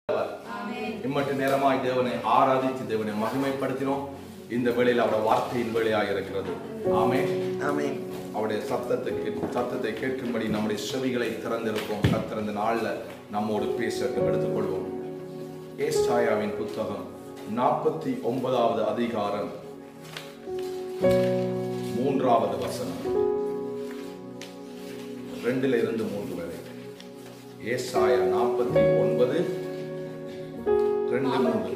இம்மட்டு நேரமாய் தேவனை ஆராதித்து தேவனை மகிமைப்படுத்தினோம் இந்த வேளையில் அவருடைய வார்த்தையின் வேலையாக இருக்கிறது ஆமே ஆமென் அவருடைய சத்தத்துக்கு சத்தத்தை கேட்கும்படி நம்முடைய செவிகளை திறந்திருப்போம் கர்த்தர் இந்த நாள்ல நம்மோடு பேசட்டும் எடுத்துக்கொள்வோம் ஏசாயாவின் புத்தகம் நாற்பத்தி ஒன்பதாவது அதிகாரம் மூன்றாவது வசனம் ரெண்டுல இருந்து மூன்று வரை ஏசாயா நாற்பத்தி ஒன்பது ரெண்டு மூன்று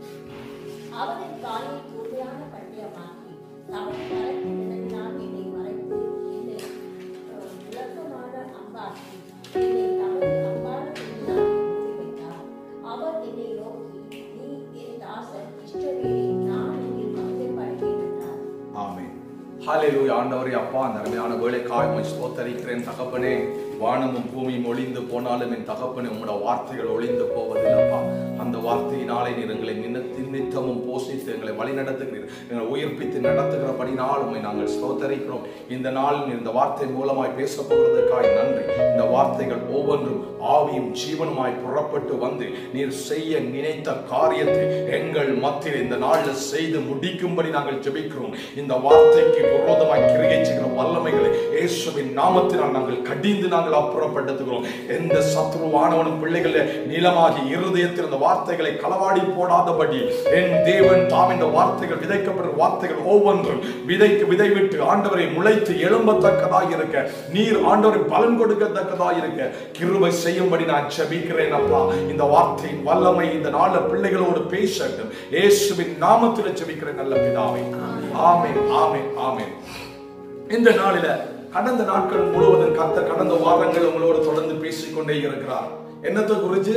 அவரின் காலை கூர்மையான பட்டயமாக்கி அவரின் கரத்தில் நிழலினால் என்னை மறைத்து என்னை அஹ், விளக்கமான அம்பாக்கி என்னை தமது அம்பான துணியினால் மூடி வைத்தார் அவர் என்னை நோக்கி நீ என் தாசன் இஷ்டவேலை நான் இங்கே மகிழ்ப்படுவேன் என்றார் ஆமென் ஹalleluya ஆண்டவரே அப்பா அந்த அருமையான வேலைக்காய் உம்மை ஸ்தோத்தரிக்கிறேன் தகப்பனே வானமும் பூமியும் ஒளிந்து போனாலும் என் தகப்பனே உம்முடைய வார்த்தைகள் ஒளிந்து போவதில்லப்பா அந்த வார்த்தையினாலே நீர் எங்களை நினைத்து நித்தமும் போஷித்து எங்களை வழி நடத்துகிறீர் எங்களை உயிர்ப்பித்து நடத்துகிறபடினால் உம்மை நாங்கள் ஸ்தோத்தரிக்கிறோம் இந்த நாள் நீர் இந்த வார்த்தை மூலமாய் பேச போகிறதுக்காய் நன்றி இந்த வார்த்தைகள் ஒவ்வொன்றும் ஆவியும் ஜீவனுமாய் புறப்பட்டு வந்து நீர் செய்ய நினைத்த காரியத்தை எங்கள் மத்தியில் இந்த நாளில் செய்து முடிக்கும்படி நாங்கள் ஜெபிக்கிறோம் இந்த வார்த்தைக்கு விரோதமாய் கிரியை செய்கிற வல்லமைகளை இயேசுவின் நாமத்தினால் நாங்கள் கடிந்து நாங்கள் அப்புறப்படுத்துகிறோம் எந்த சத்ருவானவனும் பிள்ளைகள நீளமாகி இருதயத்தில் இந்த வார்த்தைகளை களவாடி போடாதபடி என் தேவன் தாம் இந்த வார்த்தைகள் விதைக்கப்படுற வார்த்தைகள் ஒவ்வொன்றும் விதைக்கு விதை விட்டு ஆண்டவரை முளைத்து எழும்பத்தக்கதாக இருக்க நீர் ஆண்டவரை பலன் கொடுக்கத்தக்கதாக இருக்க கிருபை செய்யும்படி நான் ஜெபிக்கிறேன் அப்பா இந்த வார்த்தையின் வல்லமை இந்த நாளில் பிள்ளைகளோடு பேசட்டும் இயேசுவின் நாமத்தில் ஜெபிக்கிறேன் நல்ல பிதாவே ஆமென் ஆமென் ஆமென் இந்த நாளில கடந்த நாட்கள் முழுவதும் கத்த கடந்த வாரங்கள் உங்களோடு தொடர்ந்து பேசிக்கொண்டே இருக்கிறார் என்னத்தை குறிச்சு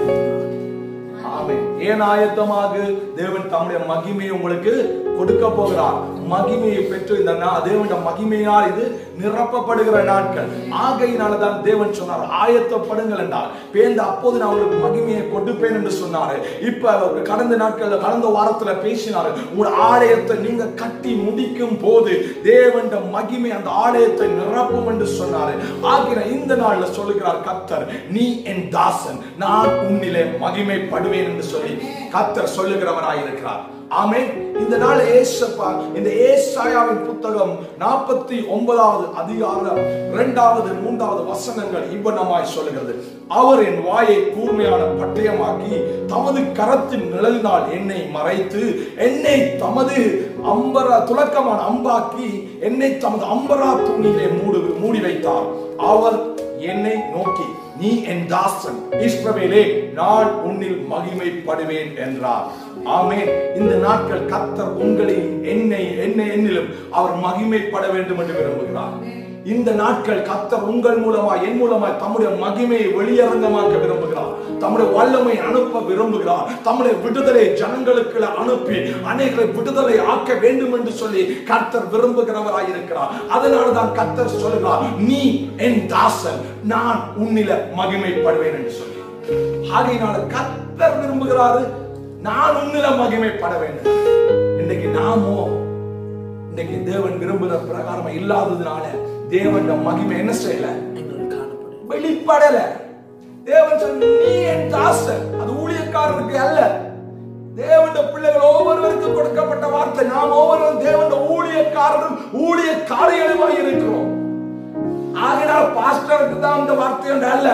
ஆமென் ஏன் ஆயத்தமாக தேவன் தம்முடைய மகிமையை உங்களுக்கு கொடுக்க போகிறார் மகிமையை பெற்று இந்த நா- தேவனுடைய மகிமையால் இது நிரப்பப்படுகிற நாட்கள் ஆகையினால தான் தேவன் சொன்னார் ஆயத்தப்படுங்கள் என்றார் பேந்த அப்போது நான் உங்களுக்கு மகிமையை கொடுப்பேன் என்று சொன்னாரு இப்ப அவர் கடந்த நாட்கள்ல கடந்த வாரத்துல பேசினாரு உங்கள் ஆலயத்தை நீங்க கட்டி முடிக்கும் போது தேவனுடைய மகிமை அந்த ஆலயத்தை நிரப்பும் என்று சொன்னாரு ஆகிற இந்த நாள்ல சொல்லுகிறார் கத்தர் நீ என் தாசன் நான் உன்னிலே மகிமைப்படுவேன் என்று சொல்லி கத்தர் சொல்லுகிறவராயிருக்கிறார் ஆமென் இந்த நாள் ஏசப்பா இந்த ஏசாயாவின் புத்தகம் நாற்பத்தி ஒன்பதாவது அதிகாரம் இரண்டாவது மூன்றாவது வசனங்கள் இவ்வனமாய் சொல்லுகிறது அவர் என் வாயை கூர்மையான பட்டயமாக்கி தமது கரத்தின் நிழலினால் என்னை மறைத்து என்னை தமது அம்பரா துலக்கமான அம்பாக்கி என்னை தமது அம்பரா துணியிலே மூடு மூடி வைத்தார் அவர் என்னை நோக்கி நீ என் தாசன் இஸ்ரவேலே நான் உன்னில் மகிமைப்படுவேன் என்றார் ஆமென் இந்த நாட்கள் கத்தர் உங்களையும் என்னை என்னை என்னிலும் அவர் மகிமைப்பட வேண்டும் என்று விரும்புகிறார் இந்த நாட்கள் கத்தர் உங்கள் மூலமா என் மூலமா தம்முடைய மகிமையை வெளியரங்கமாக்க விரும்புகிறார் தம்முடைய வல்லமை அனுப்ப விரும்புகிறார் தம்முடைய விடுதலை ஜனங்களுக்கு அனுப்பி அநேகரை விடுதலை ஆக்க வேண்டும் என்று சொல்லி கர்த்தர் விரும்புகிறவராய் இருக்கிறார் அதனாலதான் கர்த்தர் சொல்லுகிறார் நீ என் தாசன் நான் உன்னில மகிமைப்படுவேன் என்று சொல்லி ஆகையினால கர்த்தர் விரும்புகிறாரு நான் உன்னில மகிமைப்பட வேண்டும் இன்னைக்கு நாமோ இன்னைக்கு தேவன் விரும்புகிற பிரகாரம் இல்லாததுனால தேவன் மகிமை என்ன செய்யல எங்களுக்கு காணப்படும் வெளிப்படல தேவன் சொன்ன நீ என் தாசன் அது ஊழியக்காரருக்கு அல்ல தேவனுடைய பிள்ளைகள் ஒவ்வொருவருக்கும் கொடுக்கப்பட்ட வார்த்தை நாம் ஒவ்வொருவரும் தேவனுடைய ஊழியக்காரரும் ஊழியக்காரிகளுமாய் இருக்கிறோம் ஆகினால் பாஸ்டருக்கு தான் இந்த வார்த்தை ஒன்று அல்ல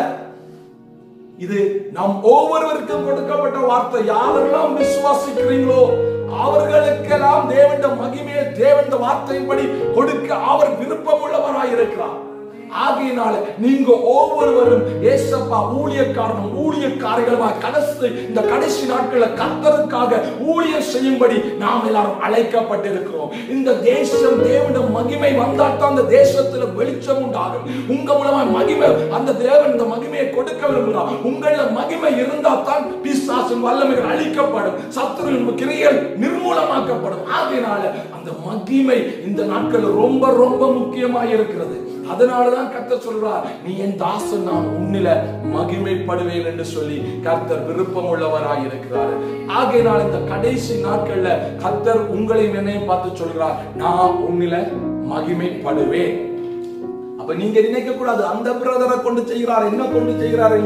இது நம் ஒவ்வொருவருக்கும் கொடுக்கப்பட்ட வார்த்தை யாரெல்லாம் விசுவாசிக்கிறீங்களோ அவர்களுக்கெல்லாம் தேவண்ட மகிமையை தேவண்ட வார்த்தையின்படி கொடுக்க அவர் விருப்பம் உள்ளவராய் இருக்கிறார் ஆகையினால நீங்க ஒவ்வொருவரும் ஏசப்பா ஊழியக்காரனும் ஊழியக்காரர்களுமா கடைசி இந்த கடைசி நாட்கள்ல கர்த்தருக்காக ஊழியம் செய்யும்படி நாம் எல்லாரும் அழைக்கப்பட்டிருக்கிறோம் இந்த தேசம் தேவனுடைய மகிமை வந்தால்தான் அந்த தேசத்துல வெளிச்சம் உண்டாகும் உங்க மூலமா மகிமை அந்த தேவன் இந்த மகிமையை கொடுக்க விரும்புகிறார் உங்கள மகிமை இருந்தால் தான் பிசாசின் வல்லமைகள் அழிக்கப்படும் சத்துருவின் கிரியல் நிர்மூலமாக்கப்படும் ஆகையினால அந்த மகிமை இந்த நாட்கள் ரொம்ப ரொம்ப முக்கியமாக இருக்கிறது அதனாலதான் கர்த்தர் சொல்றார் நீ என் தாசன் நான் உன்னில மகிமைப்படுவேன் என்று சொல்லி கர்த்தர் விருப்பம் உள்ளவராய் இருக்கிறார் ஆகையினால் இந்த கடைசி நாட்கள்ல கர்த்தர் உங்களையும் என்னையும் பார்த்து சொல்கிறார் நான் உன்னில மகிமைப்படுவேன் அப்ப நீங்க நினைக்க கூடாது அந்த பிரதரை கொண்டு செய்கிறார் என்ன கொண்டு செய்கிறார் இல்லை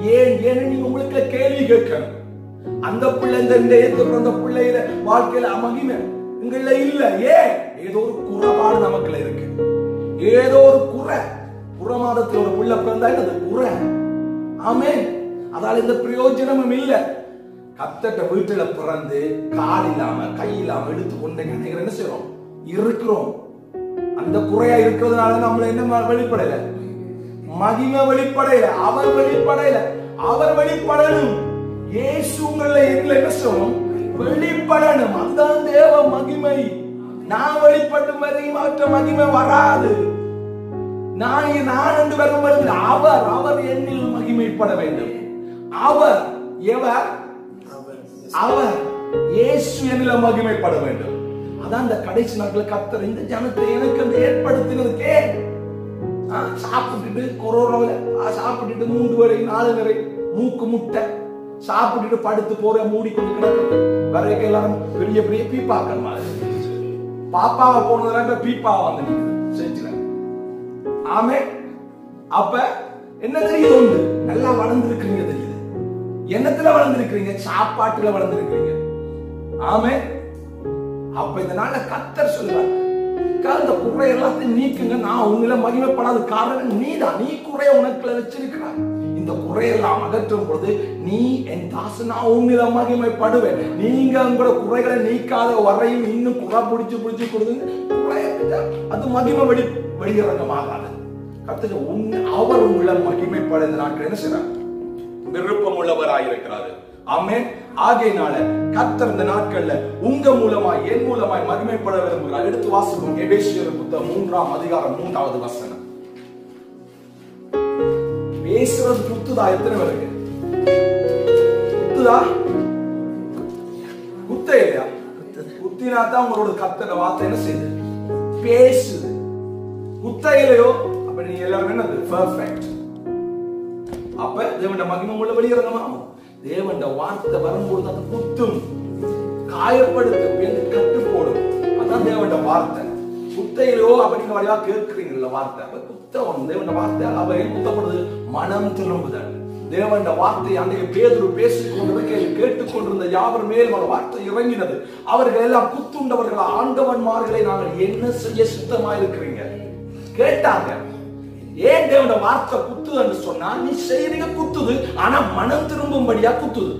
ஏன் ஏன்னு நீங்க உங்களுக்கு கேள்வி கேட்கணும் அந்த பிள்ளை இந்த இந்த ஏத்து பிறந்த பிள்ளையில வாழ்க்கையில மகிமை உங்கள இல்ல ஏன் ஏதோ ஒரு குறைபாடு நமக்குள்ள இருக்கு ஏதோ ஒரு குறை குறை மாதத்துல ஒரு பிள்ளை பிறந்தா அது குறை ஆமே அதால இந்த பிரயோஜனமும் இல்ல கத்தட்ட வீட்டுல பிறந்து கால் இல்லாம கை இல்லாம எடுத்து கொண்டு நினைக்கிற என்ன செய்யறோம் இருக்கிறோம் அந்த குறையா இருக்கிறதுனால நம்மள என்ன ம- வெளிப்படையில மகிமை வெளிப்படையில அவர் வெளிப்படையில அவர் வெளிப்படணும் இயேசு உங்களை எங்களை என்ன சொல்லணும் வெளிப்படணும் அதுதான் தேவ மகிமை நான் வெளிப்பட்டு வரையும் மற்ற மகிமை வராது நான் இ- நான் என்று வரும் பொழுது அவர் அவர் என்னில் மகிமைப்பட வேண்டும் அவர் எவர் அவர் இயேசு என்னில் மகிமைப்பட வேண்டும் அதான் இந்த கடைசி நாட்கள் கத்தர் இந்த ஜனத்தை எனக்கு அந்த ஏற்படுத்தினதுக்கே ஆ, சாப்பிட்டுட்டு கொரோனாவில் சாப்பிட்டுட்டு மூன்று வரை நாலு வரை மூக்கு முட்டை சாப்பிட்டுட்டு படுத்து போற மூடி கொண்டு கிடக்கிறது வரைக்கும் எல்லாரும் பெரிய பெரிய பீப்பாக்கள் மாதிரி பாப்பாவை போனதுனால பீப்பாவை வந்து நிக்குது செஞ்சுல ஆமே அப்ப என்ன தெரியுது ஒன்று நல்லா வளர்ந்துருக்கிறீங்க தெரியுது எண்ணத்துல வளர்ந்துருக்கிறீங்க சாப்பாட்டுல வளர்ந்துருக்கிறீங்க ஆமே அப்ப இந்த நாள்ல கத்தர் சொல்லுவார் அந்த குறை எல்லாத்தையும் நீக்குங்க நான் உங்களை மகிமைப்படாத காரணம் நீதான் நீ குறைய உனக்குள்ள வச்சிருக்கிறாய் இந்த குறையெல்லாம் அகற்றும் பொழுது நீ என் தாசு நான் உங்களை மகிமைப்படுவேன் நீங்க உங்களோட குறைகளை நீக்காத வரையும் இன்னும் குறை பிடிச்சு பிடிச்சு கொடுங்க குறைய அது மகிமை வெளி வெளியிறங்கமாகாது கத்துக்கு உன் அவர் உங்களை மகிமைப்பட இந்த நாட்கள் என்ன செய்றார் விருப்பம் உள்ளவராயிருக்கிறாரு ஆமென் ஆகையினால கர்த்தர் இந்த நாட்கள்ல உங்க மூலமாய் என் மூலமாய் மகிமைப்பட விரும்புகிறார் எடுத்து வாசிக்கும் எபேசியர் புத்தகம் மூன்றாம் அதிகாரம் மூன்றாவது வசனம் பேசுறது குத்துதா எத்தனை பேருக்கு குத்துதா குத்த இல்லையா குத்தினா தான் உங்களோட கத்தட வார்த்தை என்ன செய்யுது பேசுது குத்த இல்லையோ அப்ப நீங்க எல்லாரும் என்னது பெர்ஃபெக்ட் அப்ப தேவண்ட மகிமை உள்ள வெளியிறங்கமாகும் தேவண்ட வார்த்தை வரும்போது அது குத்தும் காயப்படுத்தும் என்று கட்டு போடும் அதான் தேவண்ட வார்த்தை குத்தையிலோ அப்ப நீங்க வழியா கேட்கிறீங்கல்ல வார்த்தை அப்ப குத்தவன் தேவண்ட வார்த்தை அவ ஏன் குத்தப்படுது மனம் திரும்புதல் தேவண்ட வார்த்தை அன்றைய பேதுரு பேசிக் கொண்டிருக்கையில் கேட்டுக்கொண்டிருந்த யாவர் மேல் ஒரு வார்த்தை இறங்கினது அவர்கள் எல்லாம் குத்துண்டவர்கள் ஆண்டவன்மார்களை நாங்கள் என்ன செய்ய சுத்தமாயிருக்கிறீங்க கேட்டாங்க ஏன் தேவனோட வார்த்தை குத்துதுன்னு சொன்னா நீ செய்றீங்க குத்துது ஆனா மனம் திரும்பும்படியா குத்துது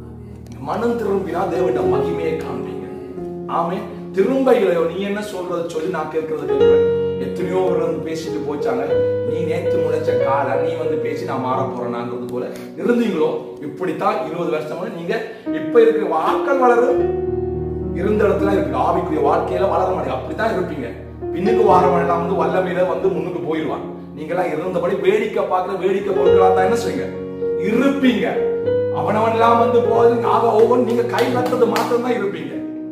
மனம் திரும்பினா தேவனோட மகிமையை காண்பீங்க ஆமே திரும்ப இல்லையோ நீ என்ன சொல்றது சொல்லி நான் கேட்கறது கேட்கிறேன் எத்தனையோ பேர் வந்து பேசிட்டு போச்சாங்க நீ நேத்து முளைச்ச காலை நீ வந்து பேசி நான் மாற போறேனாங்கிறது போல இருந்தீங்களோ இப்படித்தான் இருபது வருஷமா நீங்க இப்ப இருக்கிற வாக்கள் வளரும் இருந்த இடத்துல இருக்கு ஆவிக்குரிய வாழ்க்கையில வளர மாட்டேங்க அப்படித்தான் இருப்பீங்க பின்னுக்கு வாரவன் எல்லாம் வந்து வல்லமையில வந்து முன்னுக்கு போயிடுவான் நீங்களாம் இருந்தபடி வேடிக்கை பார்க்கிற வேடிக்கை பொருட்களா தான் என்ன செய்யுங்க இருப்பீங்க அவனவன் எல்லாம் வந்து போது ஆக ஒவ்வொரு நீங்க கை நட்டது மாத்திரம் தான் இருப்பீங்க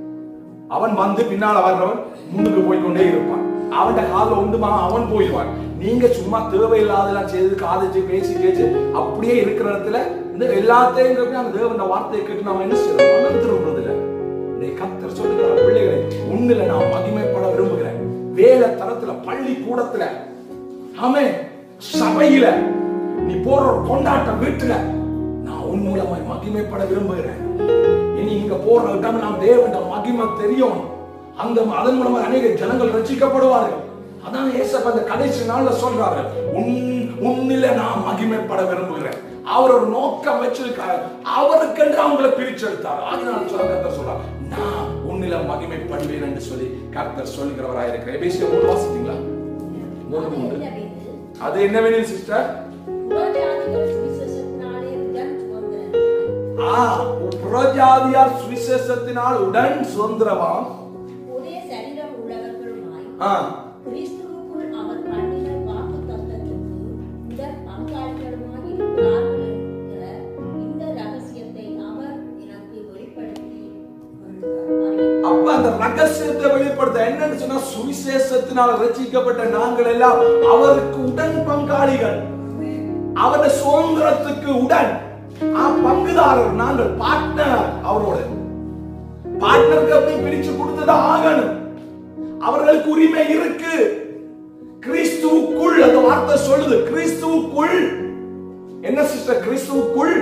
அவன் வந்து பின்னால வர்றவன் முன்னுக்கு போய் கொண்டே இருப்பான் அவன் காலில் உண்டுமா அவன் போயிடுவான் நீங்க சும்மா தேவையில்லாதெல்லாம் செய்து காலேஜ் பேசி பேசி அப்படியே இருக்கிற இடத்துல இந்த எல்லாத்தையும் கேட்டு அந்த தேவன் வார்த்தையை கேட்டு நாம என்ன செய்யறோம் மனம் திரும்புறது இல்ல நீ கத்தர் சொல்லுகிற பிள்ளைகளை உன்னில நான் மகிமைப்பட விரும்புகிறேன் வேலை தரத்துல பள்ளி கூடத்துல ஆமே சபையில நீ போற ஒரு கொண்டாட்டம் வீட்டுல நான் உன் மூலமாய் மகிமைப்பட விரும்புகிறேன் இனி இங்க போற இடம் நாம் தேவன் மகிமை தெரியும் அந்த அதன் மூலமா அநேக ஜனங்கள் ரட்சிக்கப்படுவார்கள் அதான் ஏசப்ப அந்த கடைசி நாள்ல சொல்றாரு உன் உன்னில நான் மகிமைப்பட விரும்புகிறேன் அவர் ஒரு நோக்கம் வச்சிருக்காரு அவருக்கென்று அவங்களை பிரிச்செடுத்தார் அதனால சொல்ல கர்த்தர் சொல்றார் நான் உன்னில மகிமைப்படுவேன் என்று சொல்லி கர்த்தர் சொல்கிறவராக இருக்கிறேன் எபேசியர் மூணு வாசித்தீங்களா மூணு மூணு என்னவெனில், அது என்ன வேணும் சிஸ்டர் புறஜாதிகள் சுவிசேஷத்தினாலே உடன் சுதந்திரர். ஆ புறஜாதியார் சுவிசேஷத்தினால் உடன் சுதந்திரமாம் ஒரே சரீரம் உள்ளவர்களுமாய் ஆ கிறிஸ்துவுக்குள் அவர் பண்ணின வாக்குத்தத்தத்துக்கு உடன் பங்காளிகளுமாய் இருக்கிறார்கள் என்கிற இந்த ரகசியத்தை அவர் எனக்கு வெளிப்படுத்தி அறிவித்தார். அப்ப அந்த ரகசியத்தை வெளிப்படுத்த என்னன்னு சொன்னா சுவிசேஷத்தினால் ரசிக்கப்பட்ட நாங்கள் எல்லாம் அவருக்கு உடன் பங்காளிகள் அவருடைய சுதந்திரத்துக்கு உடன் ஆ, பங்குதாரர் நாங்கள் பார்ட்னர் அவரோட பார்ட்னருக்கு அப்படி பிரிச்சு கொடுத்துதான் ஆகணும் அவர்களுக்கு உரிமை இருக்கு கிறிஸ்துவுக்குள் அந்த வார்த்தை சொல்லுது கிறிஸ்துவுக்குள் என்ன சிஸ்டர் கிறிஸ்துவுக்குள்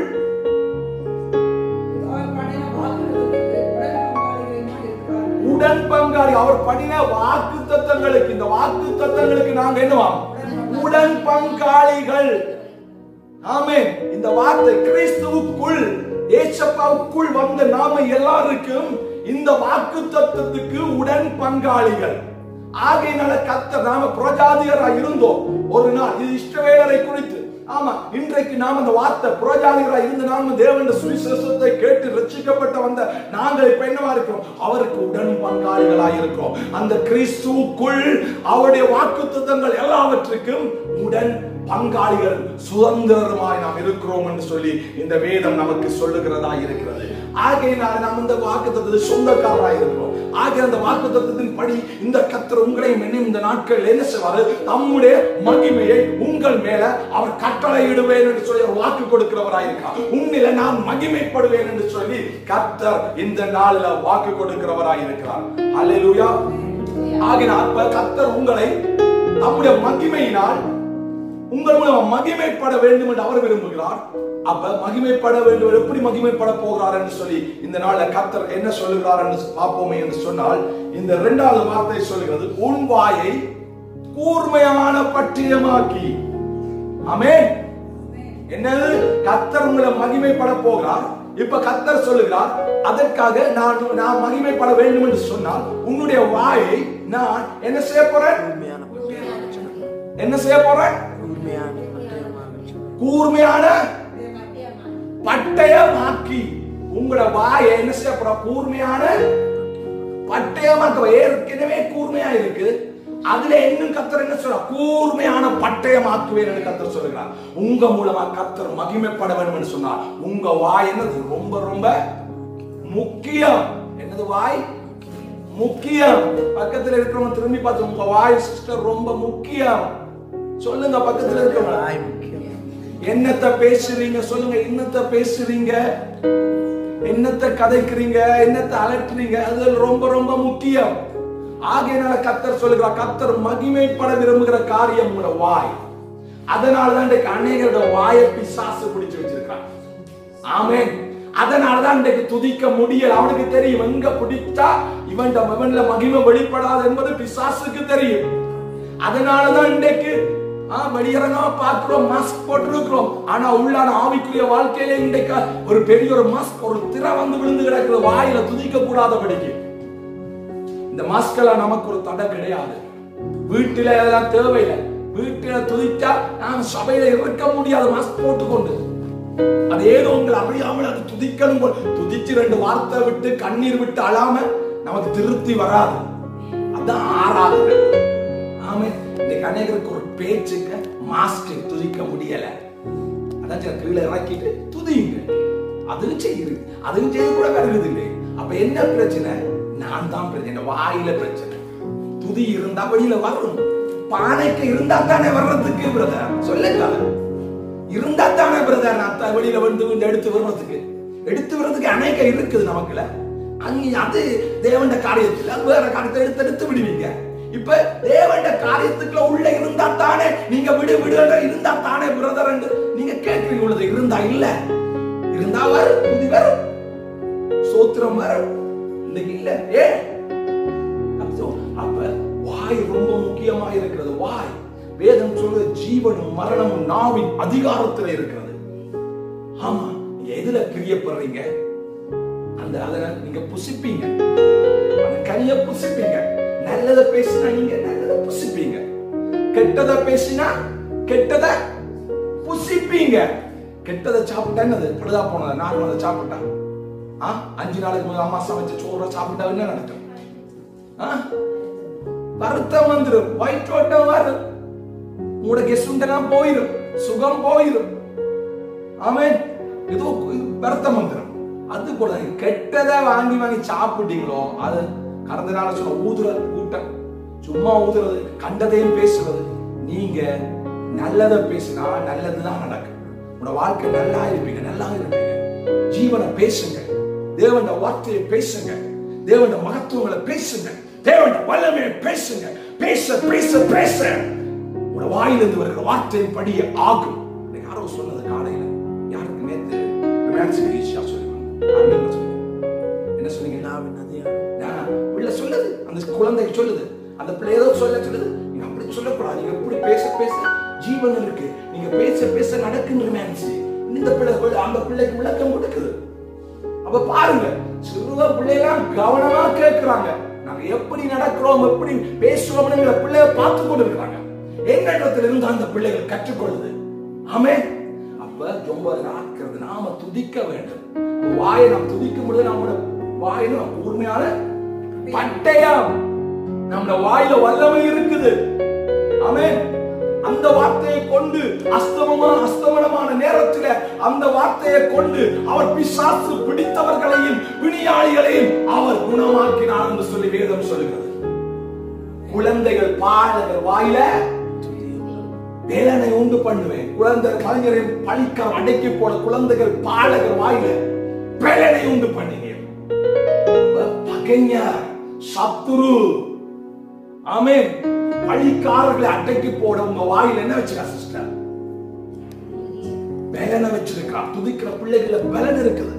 அவர் பண்ணின வாக்குறுதிகளுக்கு உடன்பங்காளிகளுமாய் இருக்கிறார்கள். உடன் பங்காளி அவர் பண்ணின வாக்கு தத்தங்களுக்கு இந்த வாக்கு தத்தங்களுக்கு நாங்க என்னவாம் உடன் பங்காளிகள் ஆமென் இந்த வார்த்தை கிறிஸ்துவுக்குள் ஏசப்பாவுக்குள் வந்த நாம எல்லாருக்கும் இந்த வாக்கு தத்துவத்துக்கு உடன் பங்காளிகள் ஆகையினால கத்த நாம புரஜாதிகரா இருந்தோம் ஒரு நாள் இது இஷ்டவேலரை குறித்து ஆமா இன்றைக்கு நாம் அந்த வார்த்தை புரஜாதிகரா இருந்து நாம தேவன் சுவிசேஷத்தை கேட்டு ரட்சிக்கப்பட்ட வந்த நாங்கள் இப்ப என்னவா இருக்கிறோம் அவருக்கு உடன் பங்காளிகளாய் இருக்கிறோம் அந்த கிறிஸ்துவுக்குள் அவருடைய வாக்கு எல்லாவற்றுக்கும் உடன் பங்காளிகள் சுதந்திரமாய் நாம் இருக்கிறோம் என்று சொல்லி இந்த வேதம் நமக்கு சொல்லுகிறதா இருக்கிறது ஆகையினால் நாம் இந்த வாக்கு சொந்தக்காரராய் இருக்கிறோம் ஆகிய அந்த வாக்கு தத்துவத்தின் படி இந்த கத்தர் உங்களையும் என்னையும் இந்த நாட்கள் என்ன செய்வாரு நம்முடைய மகிமையை உங்கள் மேல அவர் கட்டளை இடுவேன் என்று சொல்லி ஒரு வாக்கு கொடுக்கிறவராய் இருக்கார் உன்னில நான் மகிமைப்படுவேன் என்று சொல்லி கத்தர் இந்த நாளில் வாக்கு கொடுக்கிறவராய் இருக்கிறார் அல்லேலூயா ஆகினால் அப்ப கத்தர் உங்களை நம்முடைய மகிமையினால் உங்கள் மூலம் மகிமைப்பட வேண்டும் என்று அவர் விரும்புகிறார் அப்ப மகிமைப்பட வேண்டும் எப்படி மகிமைப்பட போகிறார் என்று சொல்லி இந்த நாள்ல கத்தர் என்ன சொல்லுகிறார் என்று பார்ப்போமே என்று சொன்னால் இந்த இரண்டாவது வார்த்தை சொல்லுகிறது உன் வாயை கூர்மையான பட்டியமாக்கி ஆமென் என்னது கத்தர் உங்களை மகிமைப்பட போகிறார் இப்ப கத்தர் சொல்லுகிறார் அதற்காக நான் நான் மகிமைப்பட வேண்டும் என்று சொன்னால் உன்னுடைய வாயை நான் என்ன செய்ய போறேன் என்ன செய்ய போறேன் கூர்மையான பட்டயமாக்கி உங்களோட வாயை என்ன செய்ய போற கூர்மையான பட்டயமாக்க ஏற்கனவே கூர்மையா இருக்கு அதுல இன்னும் கத்தர் என்ன சொல்ற கூர்மையான பட்டயமாக்குவேன் என்று கத்தர் சொல்லுகிறார் உங்க மூலமா கத்தர் மகிமைப்பட வேண்டும் என்று சொன்னார் உங்க வாய் என்னது ரொம்ப ரொம்ப முக்கியம் என்னது வாய் முக்கியம் பக்கத்துல இருக்கிறவங்க திரும்பி பார்த்து உங்க வாய் சிஸ்டர் ரொம்ப முக்கியம் சொல்லுங்க பக்கத்துல இருக்கிறவங்க என்னத்த பேசுறீங்க சொல்லுங்க என்னத்த பேசுறீங்க என்னத்த கதைக்கிறீங்க என்னத்த அலட்டுறீங்க அது ரொம்ப ரொம்ப முக்கியம் ஆகையினால கத்தர் சொல்லுகிறார் கத்தர் மகிமைப்பட விரும்புகிற காரியம் உங்களோட வாய் அதனாலதான் இன்றைக்கு அநேகரோட வாயை பிசாசு பிடிச்சு வச்சிருக்கான் ஆமென் அதனாலதான் இன்றைக்கு துதிக்க முடியல அவனுக்கு தெரியும் எங்க பிடிச்சா இவன் இவன்ல மகிமை வெளிப்படாது என்பது பிசாசுக்கு தெரியும் அதனாலதான் இன்றைக்கு ஆ, வெளியரங்கமா பார்க்கிறோம் மாஸ்க் போட்டிருக்கிறோம் ஆனா உள்ளான ஆவிக்குரிய வாழ்க்கையில இன்றைக்கு ஒரு பெரிய ஒரு மாஸ்க் ஒரு திரை வந்து விழுந்து கிடக்குது வாயில துதிக்க கூடாதபடிக்கு இந்த மாஸ்கெல்லாம் நமக்கு ஒரு தடை கிடையாது வீட்டில அதெல்லாம் தேவையில்லை வீட்டில துதிச்சா நாம் சபையில இருக்க முடியாது மாஸ்க் போட்டுக்கொண்டு அது ஏதோ உங்களை அறியாமல் அது துதிக்கணும் போல் துதிச்சு ரெண்டு வார்த்தை விட்டு கண்ணீர் விட்டு அழாம நமக்கு திருப்தி வராது அதான் ஆறாவது ஆமே இன்னைக்கு அநேகருக்கு ஒரு பேச்சுக்கு மாஸ்க் துதிக்க முடியல அதான் சரி, கீழே இறக்கிட்டு துதியுங்க அதுவும் செய்யுது அதுவும் செய்து கூட வருகிறது இல்லை அப்ப என்ன பிரச்சனை நான் தான் பிரச்சனை வாயில பிரச்சனை துதி இருந்தா வெளியில வரும் பானைக்கு இருந்தா தானே வர்றதுக்கு பிரதர் சொல்லுங்க இருந்தா தானே பிரதர் நான் த- வெளியில வந்து இந்த எடுத்து வர்றதுக்கு எடுத்து வர்றதுக்கு அநேக இருக்குது நமக்குல அங்க அது தேவண்ட காரியத்துல வேற காரியத்தை எடுத்து எடுத்து விடுவீங்க இப்ப தேவண்ட காரியத்துக்குள்ள உள்ள இருந்தா தானே நீங்க விடு விடு இருந்தா தானே பிரதர் நீங்க கேட்கிறீங்க உள்ளது இருந்தா இல்ல இருந்தா வரும் துதி வரும் சோத்திரம் வரும் இன்னைக்கு இல்ல ஏ அப்போ, அப்ப வாய் ரொம்ப முக்கியமா இருக்கிறது வாய் வேதம் சொல்ற ஜீவனும் மரணமும் நாவின் அதிகாரத்துல இருக்கிறது ஆமா நீங்க எதுல பிரியப்படுறீங்க அந்த அதனை நீங்க புசிப்பீங்க அந்த கனிய புசிப்பீங்க நல்லத பேசினா நீங்க நல்லத புசிப்பீங்க கெட்டத பேசினா கெட்டத புசிப்பீங்க கெட்டதை சாப்பிட்டா என்னது பழுதா போனது நான் அதை சாப்பிட்டா ஆ அஞ்சு நாளைக்கு முதல் அம்மா சமைச்ச சோற சாப்பிட்டா என்ன நடக்கும் ஆ வருத்தம் வந்துடும் வயிற்றோட்டம் வரும் உங்களோட கெசுண்டெல்லாம் போயிடும் சுகம் போயிடும் ஆமென் ஏதோ வருத்தம் வந்துடும் அது போல கெட்டதை வாங்கி வாங்கி சாப்பிட்டீங்களோ அது கடந்த நாள் சொன்ன ஊதுற கூட்டம் சும்மா ஊதுறது கண்டதையும் பேசுறது நீங்க நல்லதை பேசினா நல்லதுதான் நடக்கும் உங்களோட வாழ்க்கை நல்லா இருப்பீங்க நல்லா இருப்பீங்க ஜீவனை பேசுங்க தேவன வார்த்தையை பேசுங்க தேவன மகத்துவங்களை பேசுங்க தேவன வல்லமையை பேசுங்க பேச பேச பேச உங்களோட வாயிலிருந்து வருகிற வார்த்தையின் படியே ஆகும் இன்னைக்கு யாரோ சொன்னது காலையில் மேன்ஸ் ஈஸியா சொல்லுவாங்க ஆமென் சொல்லுங்க என்ன சொன்னீங்க நாவின் அதிகாரம் நான் பிள்ளை சொல்லுது அந்த குழந்தைக்கு சொல்லுது அந்த பிள்ளை ஏதோ சொல்ல சொல்லுது நீங்க அப்படி சொல்லக்கூடாது நீங்க எப்படி பேச பேச ஜீவன் இருக்கு நீங்க பேச பேச நடக்குன்ற மேன்ஸ் இந்த பிள்ளை கொள்ள- அந்த பிள்ளைக்கு விளக்கம் கொடுக்குது அப்ப பாருங்க சிறுவ பிள்ளைலாம் கவனமா கேட்கிறாங்க நாங்க எப்படி நடக்கிறோம் எப்படி பேசுறோம்ங்கிற பிள்ளைய பார்த்து கொண்டு இருக்கிறாங்க எங்களிடத்துல இருந்து அந்த பிள்ளைகள் கற்றுக்கொள்ளுது ஆமே அப்ப ரொம்ப நாட்கிறது நாம துதிக்க வேண்டும் அப்ப வாயை நாம் துதிக்கும் பொழுது நம்மளோட வாயில கூர்மையான பட்டயம் நம்ம வாயில வல்லமை இருக்குது ஆமென் அந்த வார்த்தையை கொண்டு அஸ்தமமான அஸ்தமனமான நேரத்தில் அந்த வார்த்தையை கொண்டு அவர் பிசாசு பிடித்தவர்களையும் பிணியாளிகளையும் அவர் குணமாக்கினார் என்று சொல்லி வேதம் சொல்கிறது குழந்தைகள் பாடகர் வாயில வேலனை உண்டு பண்ணுவேன் குழந்தை கலைஞரின் பழிக்கார் அடைக்கி போன குழந்தைகள் பாடகர் வாயில வேலனை உண்டு பண்ணினேன் பகைஞர் சத்துரு ஆமென் பழிக்காரர்களை அடக்கி போட உங்க வாயில என்ன வச்சுக்கா சிஸ்டர் பலனை வச்சிருக்கா துதிக்கிற பிள்ளைகள பலன் இருக்குது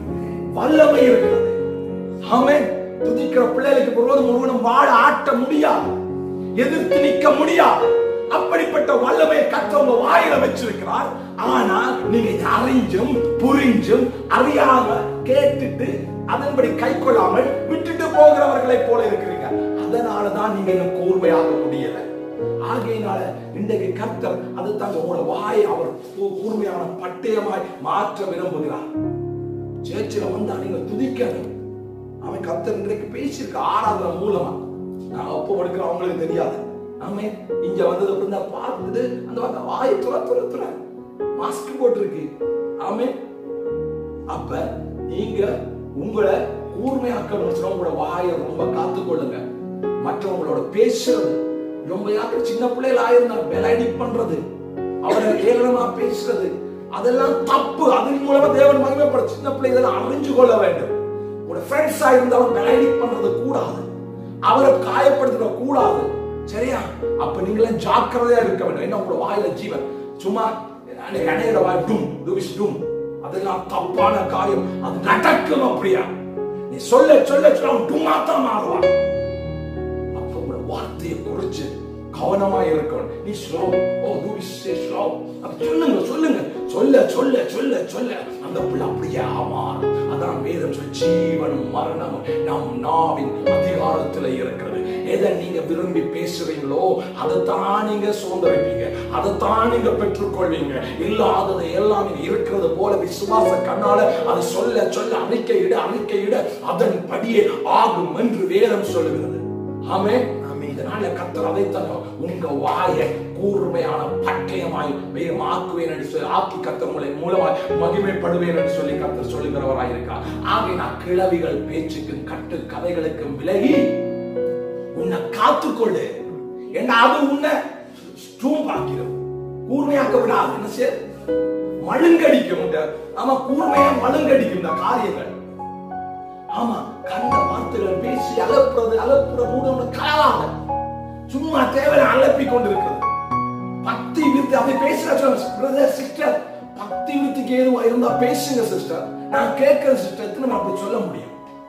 வல்லமை இருக்கிறது ஆமென் துதிக்கிற பிள்ளைகளுக்கு விரோதம் ஒருவனும் வாழ ஆட்ட முடியாது எதிர்த்து நிற்க முடியாது அப்படிப்பட்ட வல்லமையை கற்றவங்க வாயில வச்சிருக்கிறார் ஆனா நீங்க இதை அறிஞ்சும் புரிஞ்சும் அறியாம கேட்டுட்டு அதன்படி கை கொள்ளாமல் விட்டுட்டு போகிறவர்களை போல இருக்கிறீங்க அதனாலதான் நீங்க இன்னும் கூர்மையாக முடியல ஆகையினால இன்றைக்கு கர்த்தர் அதுதான் உங்களோட வாயை அவர் கூ- கூர்மையான பட்டயமாய் மாற்ற விரும்புகிறார் சேர்ச்சில வந்தா நீங்க துதிக்கணும் அவன் கர்த்தர் இன்றைக்கு பேசியிருக்க ஆராதனை மூலமா நான் ஒப்பு கொடுக்கிற அவங்களுக்கு தெரியாது ஆமே இங்க வந்தது அப்படின்னா பார்த்துட்டு அந்த வந்த வாயை துற துற துற மாஸ்க் போட்டிருக்கு ஆமே அப்ப நீங்க உங்களை கூர்மையாக்கணும்னு சொன்னா உங்களோட வாயை ரொம்ப காத்துக்கொள்ளுங்க மற்றவங்களோட பேசுறது ரொம்ப யாருக்கு சின்ன பிள்ளைகள் ஆயிருந்தா பெலடி பண்றது அவரை ஏளனமா பேசுறது அதெல்லாம் தப்பு அதன் மூலமா தேவன் மகிமைப்பட சின்ன பிள்ளைகள் அறிஞ்சு கொள்ள வேண்டும் உங்களோட ஃப்ரெண்ட்ஸா இருந்தாலும் பெலடி பண்றது கூடாது அவரை காயப்படுத்த கூடாது சரியா அப்ப நீங்களாம் ஜாக்கிரதையா இருக்க வேண்டும் என்ன உங்களோட வாயில ஜீவன் சும்மா இடையில வாய் டும் டுவிஸ் டும் அதெல்லாம் தப்பான காரியம் அது நடக்கும் அப்படியா நீ சொல்ல சொல்ல சொல்ல அவன் டும்மா தான் மாறுவான் அப்ப உங்களோட வார்த்தையை குறிச்சு கவனமா இருக்கணும் நீ slow oh to say slow அப்ப சொல்லுங்க சொல்லுங்க சொல்ல சொல்ல சொல்ல சொல்ல அந்த பிள்ளை அப்படியே மாறும் அதான் வேதம் சொல்லி ஜீவனும் மரணமும் நம் நாவின் அதிகாரத்துல இருக்கிறது எதை நீங்க விரும்பி பேசுறீங்களோ அதைத்தான் நீங்க சுதந்திரிப்பீங்க அதைத்தான் நீங்க பெற்றுக்கொள்வீங்க இல்லாததை எல்லாம் நீங்க இருக்கிறது போல விசுவாச கண்ணால அதை சொல்ல சொல்ல அறிக்கையிட அறிக்கையிட அதன் படியே ஆகும் என்று வேதம் சொல்லுகிறது ஆமே இதனால கத்தர் அதைத்தான் உங்க வாயை கூர்மையான பட்டயமாய் வேகம் ஆக்குவேன் என்று சொல்லி ஆக்கி கத்தர் உங்களை மூலமாய் மகிமைப்படுவேன் என்று சொல்லி கத்தர் சொல்லுகிறவராய் இருக்கார் ஆகவே நான் கிழவிகள் பேச்சுக்கும் கட்டு கதைகளுக்கும் விலகி உன்னை காத்துக்கொள்ளு ஏன்னா அது உன்னை ஸ்டூம் ஆக்கிடும் கூர்மையாக்க விடாது என்ன செய்ய மழுங்கடிக்கும் இந்த ஆமா கூர்மையா மழுங்கடிக்கும் இந்த காரியங்கள் ஆமா கண்ட வார்த்தைகள் பேசி அலப்புறது அலப்புற மூட கலவாத சும்மா தேவையான அலப்பி கொண்டிருக்கிறது பக்தி விருத்தி அப்படி பேசுற பிரதர் சிஸ்டர் பக்தி விருத்திக்கு ஏதுவா இருந்தா பேசுங்க சிஸ்டர் நான் கேட்கிற சிஸ்டர் எத்தனை நம்ம அப்படி சொல்ல முடியும்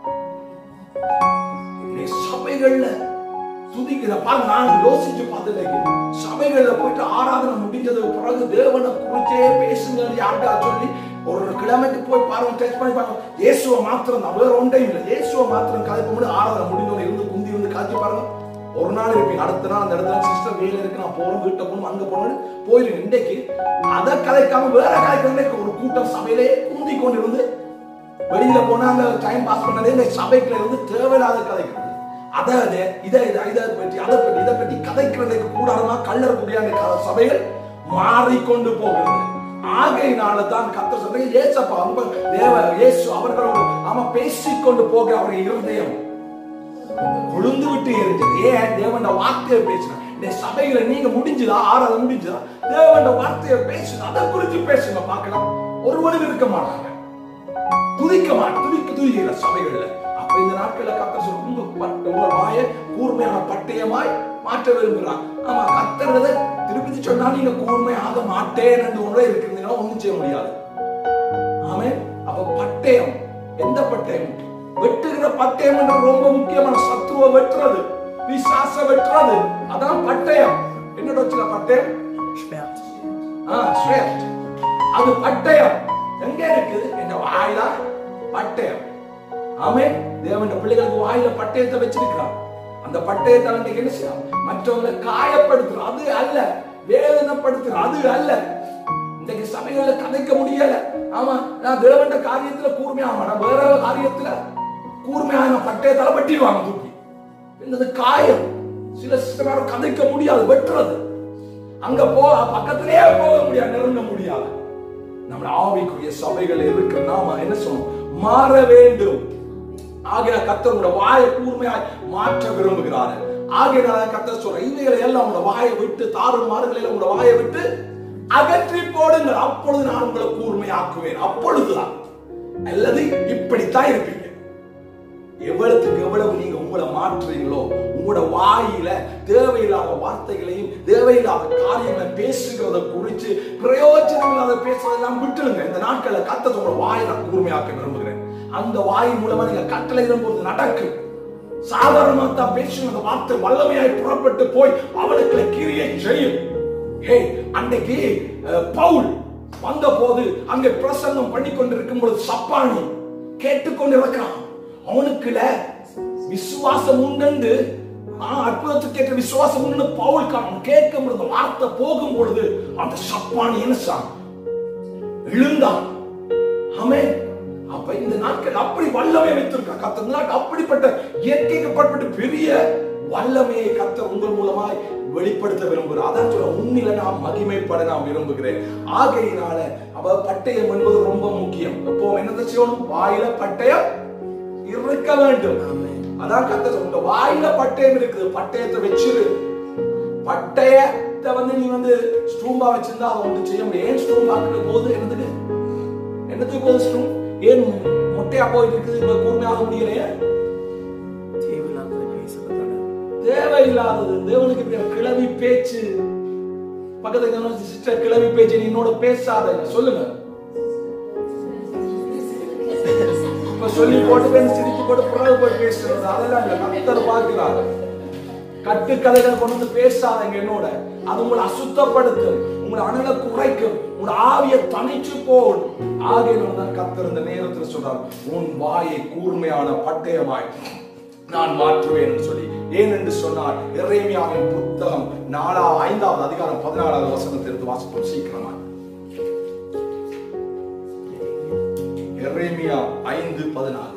நீ சபைகள்ல துதிக்கிற பாருங்க நான் யோசிச்சு பார்த்துட்டு சபைகள்ல போயிட்டு ஆராதனை முடிஞ்சதுக்கு பிறகு தேவனை குறிச்சே பேசுங்க யார்கிட்ட சொல்லி ஒரு கிழமைக்கு போய் பாருங்க டெஸ்ட் பண்ணி பாருங்க இயேசுவை மாத்திரம் தான் வேற ஒன்றையும் இல்லை இயேசுவை மாத்திரம் கதைப்ப முடியும் ஆராதனை முடிஞ்சவங்க இருந்து குந்தி இருந்து காய்ச்சி பாருங்க ஒரு நாள் இருப்பீங்க அடுத்த நாள் அந்த இடத்துல சிஸ்டர் வேலை இருக்கு நான் போறோம் வீட்டை போகணும் அங்க போகணும் போயிருங்க இன்றைக்கு அதை கதைக்காம வேற கதைக்கிறதுக்கு ஒரு கூட்டம் சபையிலே குந்தி கொண்டு இருந்து வெளியில போனா அங்க டைம் பாஸ் பண்ணதே இந்த சபைக்குள்ள இருந்து தேவையில்லாத கதைக்கிறது அதை அதை இதை இதை இதை பற்றி அதை பற்றி இதை பற்றி கதைக்கிறதுக்கு கூடாதமா கல்லறக்கூடிய அந்த க- சபைகள் மாறிக்கொண்டு போகிறது ஆகையினால தான் கத்த சொல்றீங்க ஏசப்பா ரொம்ப தேவ இயேசு அவர்களோடு ஆமா பேசிக்கொண்டு போகிற அவருடைய இருதயம் கொழுந்து விட்டு எரிஞ்சது ஏன் தேவன் வார்த்தையை பேசுறேன் இந்த சபைகளை நீங்க முடிஞ்சுதா ஆறாவது முடிஞ்சுதா தேவன் வார்த்தையை பேசுங்க அதை குறித்து பேசுங்க பார்க்கலாம் ஒருவனும் இருக்க மாட்டாங்க துதிக்க மாட்டேன் துதிக்க துதிக்கிற சபைகள்ல அப்ப இந்த நாட்கள்ல கத்தர் சொல்ல உங்க பட்ட உங்க வாய கூர்மையான பட்டயமாய் மாற்ற விரும்புகிறான் ஆமா கத்துறத திருப்பதி சொன்னா நீங்க கூர்மையாக மாட்டேன் என்று ஒன்றே இருக்கிறீங்கன்னா ஒண்ணும் செய்ய முடியாது ஆமே அப்ப பட்டயம் எந்த பட்டயம் வெட்டுகிற பட்டயம் என்ற ரொம்ப முக்கியமான சத்துவ வெட்டுறது விசாச வெட்டுறது அதான் பட்டயம் என்னோட வச்சுக்க பட்டயம் Schwert. ஆ, ஸ்வேட். அது பட்டயம் எங்க இருக்குது எங்க வாயில பட்டயம் ஆமே தேவன் பிள்ளைகளுக்கு வாயில பட்டயத்தை வச்சிருக்கிறான் அந்த பட்டயத்தை வந்து என்ன செய்யலாம் மற்றவங்களை காயப்படுத்துறோம் அது அல்ல வேதனைப்படுத்துறோம் அது அல்ல இன்றைக்கு சபைகளை கதைக்க முடியல ஆமா நான் தேவன் காரியத்துல கூர்மையாமா நான் வேற காரியத்துல கூர்மையான பட்டயத்தால வெட்டிடுவாங்க தூக்கி என்னது காயம் சில சிஸ்டரால் கதைக்க முடியாது வெட்டுறது அங்க போ பக்கத்திலேயே போக முடியாது நெருங்க முடியாது நம்ம ஆவிக்குரிய சபைகள் இருக்கிற நாம என்ன சொல்லணும் மாற வேண்டும் ஆகிய கத்தரோட வாயை கூர்மையாய் மாற்ற விரும்புகிறாரு ஆகியனால கத்தர் சொல்ற இவைகளை எல்லாம் உங்களோட வாயை விட்டு தாறு மாறுகளில் உங்களோட வாயை விட்டு அகற்றி போடுங்கள் அப்பொழுது நான் உங்களை கூர்மையாக்குவேன் அப்பொழுதுதான் அல்லது இப்படித்தான் இருப்பீங்க எவ்வளவுக்கு எவ்வளவு நீங்க உங்களை மாற்றுறீங்களோ உங்களோட வாயில தேவையில்லாத வார்த்தைகளையும் தேவையில்லாத காரியங்களை பேசுகிறத குறித்து பிரயோஜனம் இல்லாத பேசுறதெல்லாம் விட்டுடுங்க இந்த நாட்கள்ல கத்தத்தை உங்களோட வாயை நான் கூர்மையாக்க விரும்புகிறேன் அந்த வாய் மூலமா நீங்க கட்டளை போது நடக்கும் சாதாரணமா தான் பேசும் அந்த வார்த்தை வல்லமையாய் புறப்பட்டு போய் அவனுக்கு கிரியை செய்யும் ஹே அன்னைக்கு அஹ், பவுல் வந்த போது அங்கே பிரசங்கம் பண்ணி கொண்டிருக்கும் பொழுது சப்பானி கேட்டுக்கொண்டு இருக்கிறான் அவனுக்குல விசுவாசம் உண்டு அற்புதத்துக்கு கேட்ட விசுவாசம் உண்டு பவுல் அவன் கேட்கும் பொழுது வார்த்தை போகும் பொழுது அந்த சப்பானி என்ன செய்தான்? எழுந்தான் ஆமென் அப்ப இந்த நாட்கள் அப்படி வல்லமை வைத்திருக்கா கத்த இந்த நாட்கள் அப்படிப்பட்ட இயற்கைக்கு பட்பட்டு பெரிய வல்லமையை கத்த உங்கள் மூலமாய் வெளிப்படுத்த விரும்புகிறார் அதான் சொல்ல உன்னில நான் மகிமைப்பட நான் விரும்புகிறேன் ஆகையினால அவ பட்டயம் என்பது ரொம்ப முக்கியம் இப்போ என்னத்தை செய்யணும் வாயில பட்டயம் இருக்க வேண்டும் அதான் கத்த உங்க வாயில பட்டயம் இருக்குது பட்டயத்தை வச்சிரு பட்டயத்தை வந்து நீ வந்து ஸ்டூம்பா வச்சிருந்தா அதை ஒன்று செய்ய முடியும் ஏன் ஸ்டூம்பாக்குற போது என்னதுக்கு என்னத்துக்கு போது ஸ்டூம் ஏன் மொட்டையா போயிட்டு இருக்குது இப்ப கூர்மையாக முடியலையே தேவையில்லாத பேசுறதால தேவையில்லாதது தேவனுக்கு இப்படி கிளவி பேச்சு பக்கத்துல சிஸ்டர் கிளவி பேச்சு நீ என்னோட பேசாத சொல்லுங்க இப்ப சொல்லி போட்டு பேசி சிரிச்சு போட்டு புறவு போய் பேசுறது அதெல்லாம் இல்ல கத்தர் பார்க்கிறாரு கட்டுக்கதைகளை கொண்டு வந்து பேசாதங்க என்னோட அது உங்களை அசுத்தப்படுத்தும் உங்களை அனலை குறைக்கும் உங்களோட ஆவியை தனிச்சு போடும் ஆகையினால தான் கத்தர் இந்த நேரத்தில் சொல்றார் உன் வாயை கூர்மையான பட்டயமாய் நான் மாற்றுவேன் என்று சொல்லி ஏன் என்று சொன்னார் எரேமியாவின் புத்தகம் நாலா ஐந்தாவது அதிகாரம் பதினாறாவது வசனத்தை எடுத்து வாசிப்போம் சீக்கிரமா எரேமியா ஐந்து பதினாலு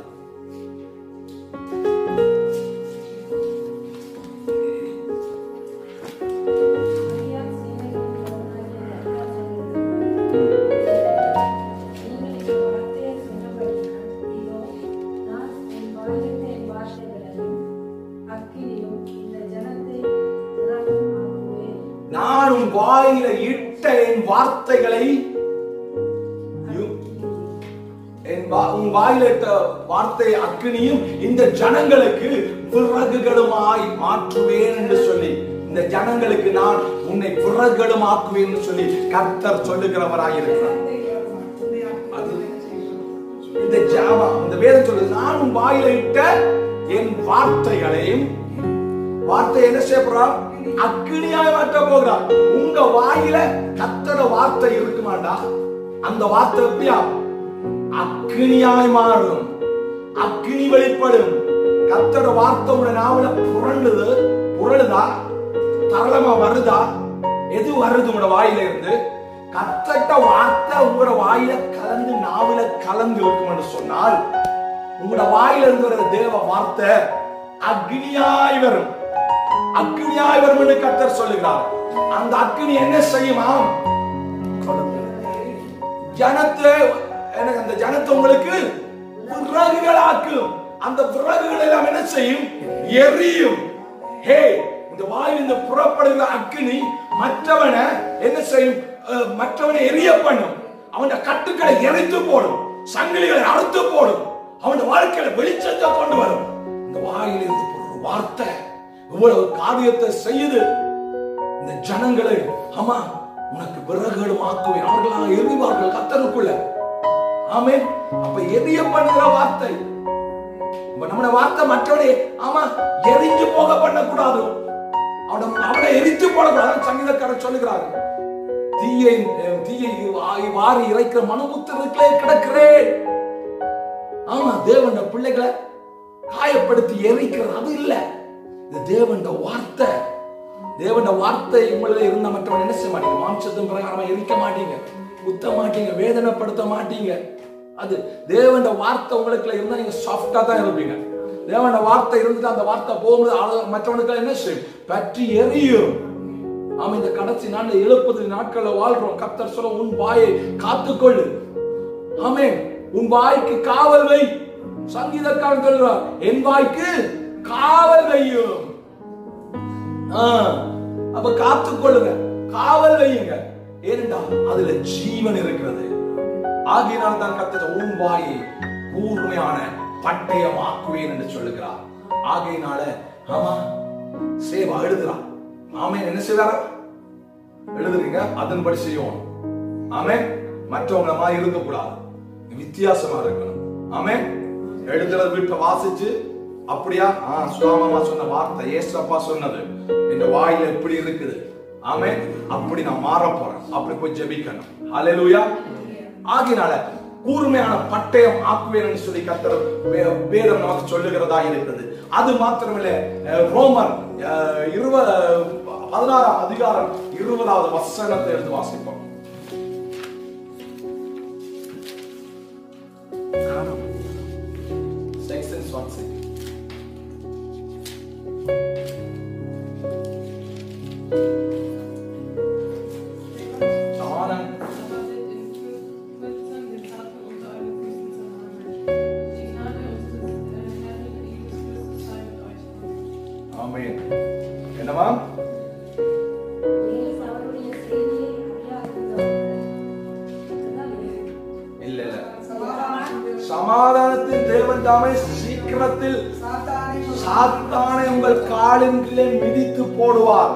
ஆகையால் சேனைகளின் தேவனாகிய யெகோவா சொல்லுகிறது, நீங்கள் இந்த வார்த்தையை சொன்னபடியால், இதோ, நான் என் வாயிலிருந்த என் வார்த்தைகளையும் அக்கினியும் இந்த ஜனத்தை நரகமாக்குவேன். நான் உன் வாயில இட்ட என் வார்த்தைகளை யு- என் வா- உன் வாயில இட்ட வார்த்தை அக்கினியும் இந்த ஜனங்களுக்கு விறகுகளுமாய் மாற்றுவேன் என்று சொல்லி இந்த ஜனங்களுக்கு நான் உன்னை விறகுகளும் ஆக்குவேன் என்று சொல்லி கர்த்தர் சொல்லுகிறவராய் இருக்கிறார் அது இந்த ஜாமா இந்த வேதம் சொல்லுது நான் உன் வாயில இட்ட என் வார்த்தைகளையும் வார்த்தை என்ன செய்ய போறான் அக்கினியாய் மாற்ற போகிறான் உங்க வாயில கத்தர வார்த்தை இருக்குமாண்டா அந்த வார்த்தை எப்படியா அக்கினியாய் மாறும் அக்கினி வெளிப்படும் கத்தர வார்த்தை உங்க நாவல புரண்டுது புரளுதா தரளமா வருதா எது வருது உங்களோட வாயில இருந்து கத்தட்ட வார்த்தை உங்களோட வாயில கலந்து நாவல கலந்து இருக்கும் என்று சொன்னால் உங்களோட வாயில இருந்து வர தேவ வார்த்தை அக்னியாய் வரும் அக்னியாய் வரும் என்று கத்தர் சொல்லுகிறார் அந்த அக்னி என்ன செய்யுமாம் ஜனத்தை எனக்கு அந்த ஜனத்தை உங்களுக்கு விறகுகளாக்கும் அந்த விறகுகள் எல்லாம் என்ன செய்யும் எரியும் ஹே இந்த வாயில் இந்த புறப்படுகிற அக்னி மற்றவனை என்ன செய்யும் அஹ், மற்றவனை எரிய பண்ணும் அவன் கட்டுக்களை எரித்து போடும் சங்கிலிகளை அறுத்து போடும் அவன் வாழ்க்கையில வெளிச்சத்தை கொண்டு வரும் இந்த வாயில் இருந்து ஒரு வார்த்தை இவ்வளவு காரியத்தை செய்யுது இந்த ஜனங்களை ஆமா உனக்கு விறகுகளும் ஆக்குவேன் அவர்களாக எறிவார்கள் கத்தருக்குள்ள ஆமென் அப்ப எரிய பண்ணுகிற வார்த்தை இப்ப நம்மட வார்த்தை மற்றவனை ஆமா எரிஞ்சு போக பண்ணக்கூடாது அவனை அவனை எரித்து போடக்கூடாது சங்கீதக்காரர் சொல்லுகிறாரு தீயை அஹ், தீயை வா- வாரி இறைக்கிற மனமுத்திரத்திலே கிடக்கிறேன் ஆமா தேவன் பிள்ளைகளை காயப்படுத்தி எரிக்கிறது அது இல்ல இது தேவன் வார்த்தை தேவன் வார்த்தை உங்களில இருந்த மற்றவன் என்ன செய்ய மாட்டீங்க மாம்சத்தின் பிரகாரமா எரிக்க மாட்டீங்க குத்த மாட்டீங்க வேதனைப்படுத்த மாட்டீங்க அது தேவன் வார்த்தை உங்களுக்குள்ள இருந்தா நீங்க சாஃப்டா தான் இருப்பீங்க தேவன் வார்த்தை இருந்துட்டு அந்த வார்த்தை போகும்போது ஆளு- மற்றவனுக்கு என்ன செய்யும் பற்றி எரியும் ஆமா இந்த கடைசி நாள்ல எழுபது நாட்கள்ல வாழ்றோம் கத்தர் சொல்ல உன் வாயை காத்துக்கொள்ளு ஆமென் உன் வாய்க்கு காவல் வை சங்கீதக்காரன் சொல்றார் என் வாய்க்கு காவல் வையும் ஆ, அப்ப காத்துக்கொள்ளுங்க காவல் வையுங்க ஏனென்றா அதுல ஜீவன் இருக்கிறது ஆகையினால் தான் கத்தர் உன் வாயை கூர்மையான பட்டயமாக்குவேன் என்று சொல்லுகிறார் ஆகையினால ஆமா சேவா எழுதுறான் ஆமே என்ன செய்வாரா எழுதுறீங்க அதன்படி செய்யணும் ஆமே மற்றவங்கள மாதிரி இருக்கக்கூடாது வித்தியாசமா இருக்கணும் ஆமே எழுதுறது வீட்டை வாசிச்சு அப்படியா ஆ சுவாமமா சொன்ன வார்த்தை ஏசப்பா சொன்னது இந்த வாயில இப்படி இருக்குது ஆமே அப்படி நான் மாற போறேன் அப்படி போய் ஜெபிக்கணும் ஹalleluya ஆகினால கூர்மையான பட்டயம் ஆக்குவேன் சொல்லி கத்தர் வே- வேதம் நமக்கு சொல்லுகிறதா இருக்கிறது அது மாத்திரமில்ல அஹ், ரோமர் அஹ், இருபது பதினாறாம் அதிகாரம் இருபதாவது வசனத்தை எடுத்து வாசிப்போம் Sections one six. சமாதானம் Aber wird in Kürzen den Taten unter euren Füßen zermalmen. Die Gnade unseres äh, Herrn Jesus Christus sei mit euch. ஆமென் என்னவா இயேசு அவருடைய செய்தியை அறியாதிருந்தவர்கள் இல்ல இல்ல சமாதானத்தின் தேவன் தாமே சீக்கிரத்தில் சாத்தானை உங்கள் காலின் கீழே மிதித்து போடுவார்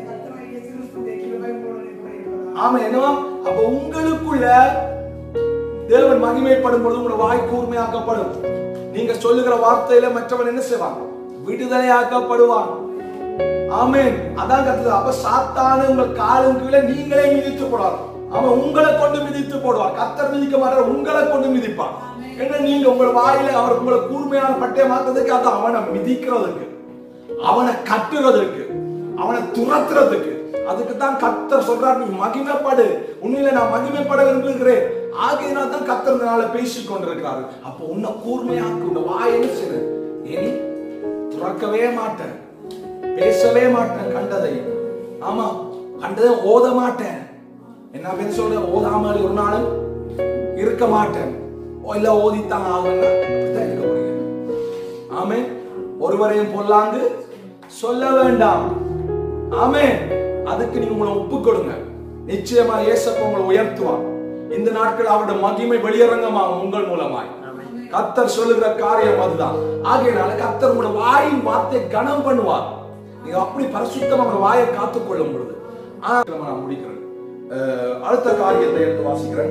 ஆமா என்னவா அப்ப உங்களுக்குள்ள தேவன் மகிமைப்படும் பொழுது உங்களோட வாய் கூர்மையாக்கப்படும் நீங்க சொல்லுகிற வார்த்தையில மற்றவன் என்ன செய்வான் விடுதலையாக்கப்படுவான் ஆமென் அதான் கத்துது அப்ப சாத்தானு உங்கள் காலின் கீழே நீங்களே மிதித்து போடுவார் அவன் உங்களை கொண்டு மிதித்து போடுவார் கத்தர் மிதிக்க மாட்டார் உங்களை கொண்டு மிதிப்பான் என்ன நீங்க உங்கள் வாயில அவர் உங்களை கூர்மையான பட்டயமாக்குறதுக்கு அது அவனை மிதிக்கிறதுக்கு அவனை கட்டுறதுக்கு அவனை துரத்துறதுக்கு அதுக்கு தான் கத்தர் சொல்றார் நீ மகிமைப்படு உண்மையில நான் மகிமைப்பட விரும்புகிறேன் ஆகையினால் தான் கத்தர் இந்த நாளை பேசிக் கொண்டிருக்கிறாரு அப்போ உன்னை கூர்மையாக்கு உன்னை வாய் என்ன செய்யுது இனி துறக்கவே மாட்டேன் பேசவே மாட்டேன் கண்டதை ஆமா கண்டதை ஓத மாட்டேன் என்ன பேர் சொல்ற ஓதாமல் ஒரு நாளும் இருக்க மாட்டேன் ஓ, இல்ல ஓதித்தான் ஆகணும்னா அப்படித்தான் இருக்க போறீங்க ஆமே ஒருவரையும் பொல்லாங்கு சொல்ல வேண்டாம் ஆமே அதுக்கு நீங்க உங்களை ஒப்பு கொடுங்க நிச்சயமா ஏசப்ப உங்களை உயர்த்துவார் இந்த நாட்கள் அவருடைய மகிமை வெளியரங்கமாகும் உங்கள் மூலமாய் கத்தர் சொல்லுகிற காரியம் அதுதான் ஆகையினால கத்தர் உங்களோட வாயின் வார்த்தை கனம் பண்ணுவார் நீங்க அப்படி பரிசுத்தமா உங்களோட வாயை காத்துக் கொள்ளும் பொழுது ஆ, நான் முடிக்கிறேன் அஹ், அடுத்த காரியத்தை எடுத்து வாசிக்கிறேன்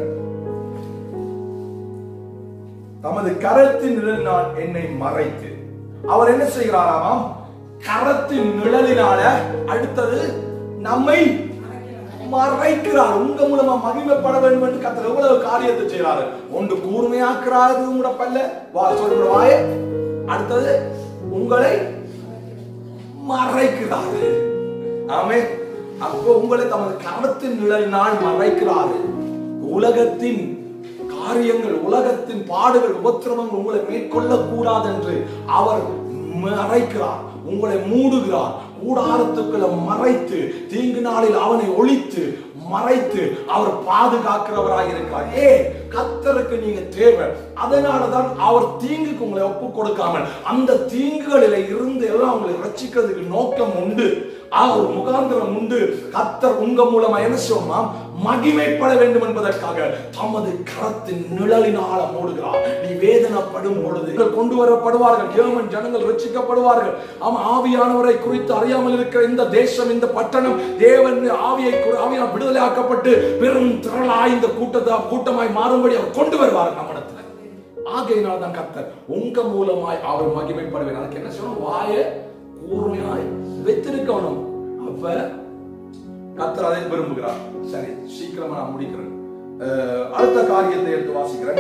தமது கரத்தின் நிழலினால் என்னை மறைத்து அவர் என்ன செய்கிறாராம் கரத்தின் நிழலினால அடுத்தது நம்மை மறைக்கிறார் உங்க மூலமா மகிமைப்பட வேண்டும் என்று கத்தர் எவ்வளவு காரியத்தை செய்யறாரு ஒன்று கூர்மையாக்குறாரு உங்களோட பல்ல வா சொல்லுங்க வாய அடுத்தது உங்களை மறைக்கிறாரு ஆமே அப்போ உங்களை தமது கரத்தின் நிழலினால் மறைக்கிறாரு உலகத்தின் காரியங்கள் உலகத்தின் பாடுகள் உபத்திரவங்கள் உங்களை மேற்கொள்ள கூடாது என்று அவர் மறைக்கிறார் உங்களை மூடுகிறார் கூடாரத்துக்குள்ள மறைத்து தீங்கு நாளில் அவனை ஒழித்து மறைத்து அவர் பாதுகாக்கிறவராக இருக்கிறார் ஏ கத்தருக்கு நீங்க தேவை அதனாலதான் அவர் தீங்குக்கு உங்களை ஒப்பு கொடுக்காமல் அந்த தீங்குகளில இருந்து எல்லாம் உங்களை ரட்சிக்கிறதுக்கு நோக்கம் உண்டு ஆ, ஒரு முகாந்திரம் உண்டு கத்தர் உங்க மூலமா என்ன செய்வோமா மகிமைப்பட வேண்டும் என்பதற்காக தமது கரத்தின் நிழலினால மூடுகிறார் நீ வேதனைப்படும் பொழுது இவர்கள் கொண்டு வரப்படுவார்கள் ஏமன் ஜனங்கள் ரட்சிக்கப்படுவார்கள் ஆமா ஆவியானவரை குறித்து அறியாமல் இருக்கிற இந்த தேசம் இந்த பட்டணம் தேவன் ஆவியை குறி- ஆவியால் விடுதலையாக்கப்பட்டு பெரும் திரளாய் இந்த கூட்டத்தை கூட்டமாய் மாறும்படி அவர் கொண்டு வருவார் நம்மிடத்துல ஆகையினால் தான் கர்த்தர் உங்க மூலமாய் அவர் மகிமைப்படுவேன் அதுக்கு என்ன சொல்லணும் வாய கூர்மையாய் வைத்திருக்கணும் அப்ப கர்த்தர் அதை விரும்புகிறார் சரி சீக்கிரமா நான் முடிக்கிறேன் அஹ், அடுத்த காரியத்தை எடுத்து வாசிக்கிறேன்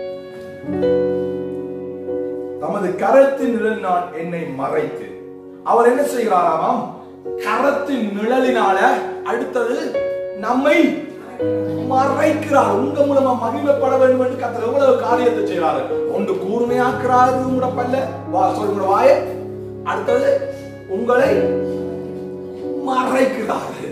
தமது கரத்தின் நிழலினால் என்னை மறைத்து அவர் என்ன செய்கிறாராமாம் கரத்தின் நிழலினால அடுத்தது நம்மை மறைக்கிறார் உங்க மூலமா மகிமைப்பட வேண்டும் என்று கத்தர் எவ்வளவு காரியத்தை செய்கிறாரு ஒன்று கூர்மையாக்குறாரு உங்களோட பல்ல வா சொல்லி உங்களோட வாய அடுத்தது உங்களை மறைக்கிறாரு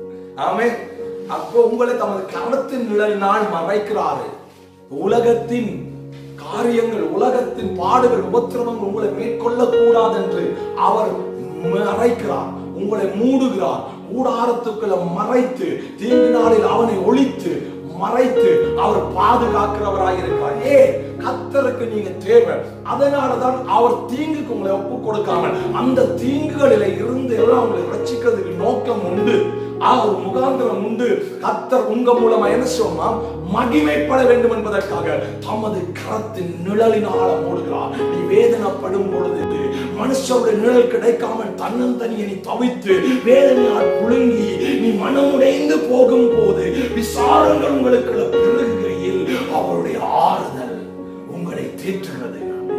ஆமே அப்போ உங்களை தமது கரத்தின் நிழலினால் மறைக்கிறாரு உலகத்தின் காரியங்கள் உலகத்தின் பாடுகள் உபத்திரவங்கள் உங்களை மேற்கொள்ள கூடாது என்று அவர் மறைக்கிறார் உங்களை மூடுகிறார் கூடாரத்துக்குள்ள மறைத்து தீங்கு நாளில் அவனை ஒழித்து மறைத்து அவர் பாதுகாக்கிறவராக இருக்கிறார் ஏ கத்தருக்கு நீங்க தேவை அதனாலதான் அவர் தீங்குக்கு உங்களை ஒப்பு கொடுக்காமல் அந்த தீங்குகளில இருந்து எல்லாம் உங்களை ரட்சிக்கிறதுக்கு நோக்கம் உண்டு ஆ, ஒரு முகாந்திரம் உண்டு கத்தர் உங்க மூலமா என்ன சொன்னா மகிமைப்பட வேண்டும் என்பதற்காக தமது கரத்தின் நிழலினால மூடுகிறார் நீ வேதனைப்படும் பொழுது மனுஷருடைய நிழல் கிடைக்காமல் தன்னந்தனியை நீ தவித்து வேதனையால் புழுங்கி நீ மனமுடைந்து போகும் போது விசாரங்கள் உங்களுக்கு பெருகுகையில் அவருடைய ஆறுதல் உங்களை தேற்றுகிறது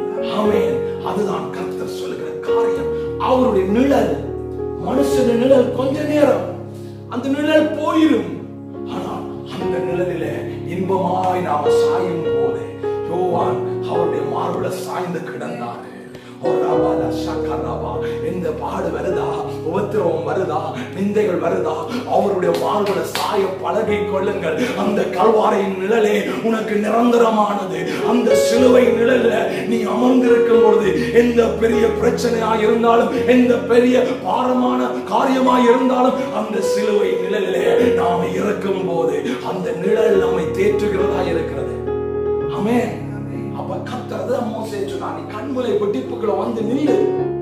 ஆமென் அதுதான் கர்த்தர் சொல்லுகிற காரியம் அவருடைய நிழல் மனுஷனுடைய நிழல் கொஞ்ச நேரம் அந்த நிழல் போயிரும் ஆனால் அந்த நிழலில இன்பமாய் நாம சாயும் போது யோவான் அவருடைய மார்புல சாய்ந்து கிடந்தாரு ஒரு ராபாலா ஷக்கராபா எந்த பாடு வருதா உபத்திரவம் வருதா நிந்தைகள் வருதா அவருடைய மார்புல சாய பழகி கொள்ளுங்கள் அந்த கல்வாரையின் நிழலே உனக்கு நிரந்தரமானது அந்த சிலுவை நிழல்ல நீ அமர்ந்திருக்கும் பொழுது எந்த பெரிய பிரச்சனையா இருந்தாலும் எந்த பெரிய பாரமான காரியமா இருந்தாலும் அந்த சிலுவை நிழலிலே நாம இருக்கும் போது அந்த நிழல் நம்மை தேற்றுகிறதா இருக்கிறது ஆமென் அப்ப கத்துறது மோசே சொன்னா நீ கண்முலை வெட்டிப்புக்குள்ள வந்து நில்லு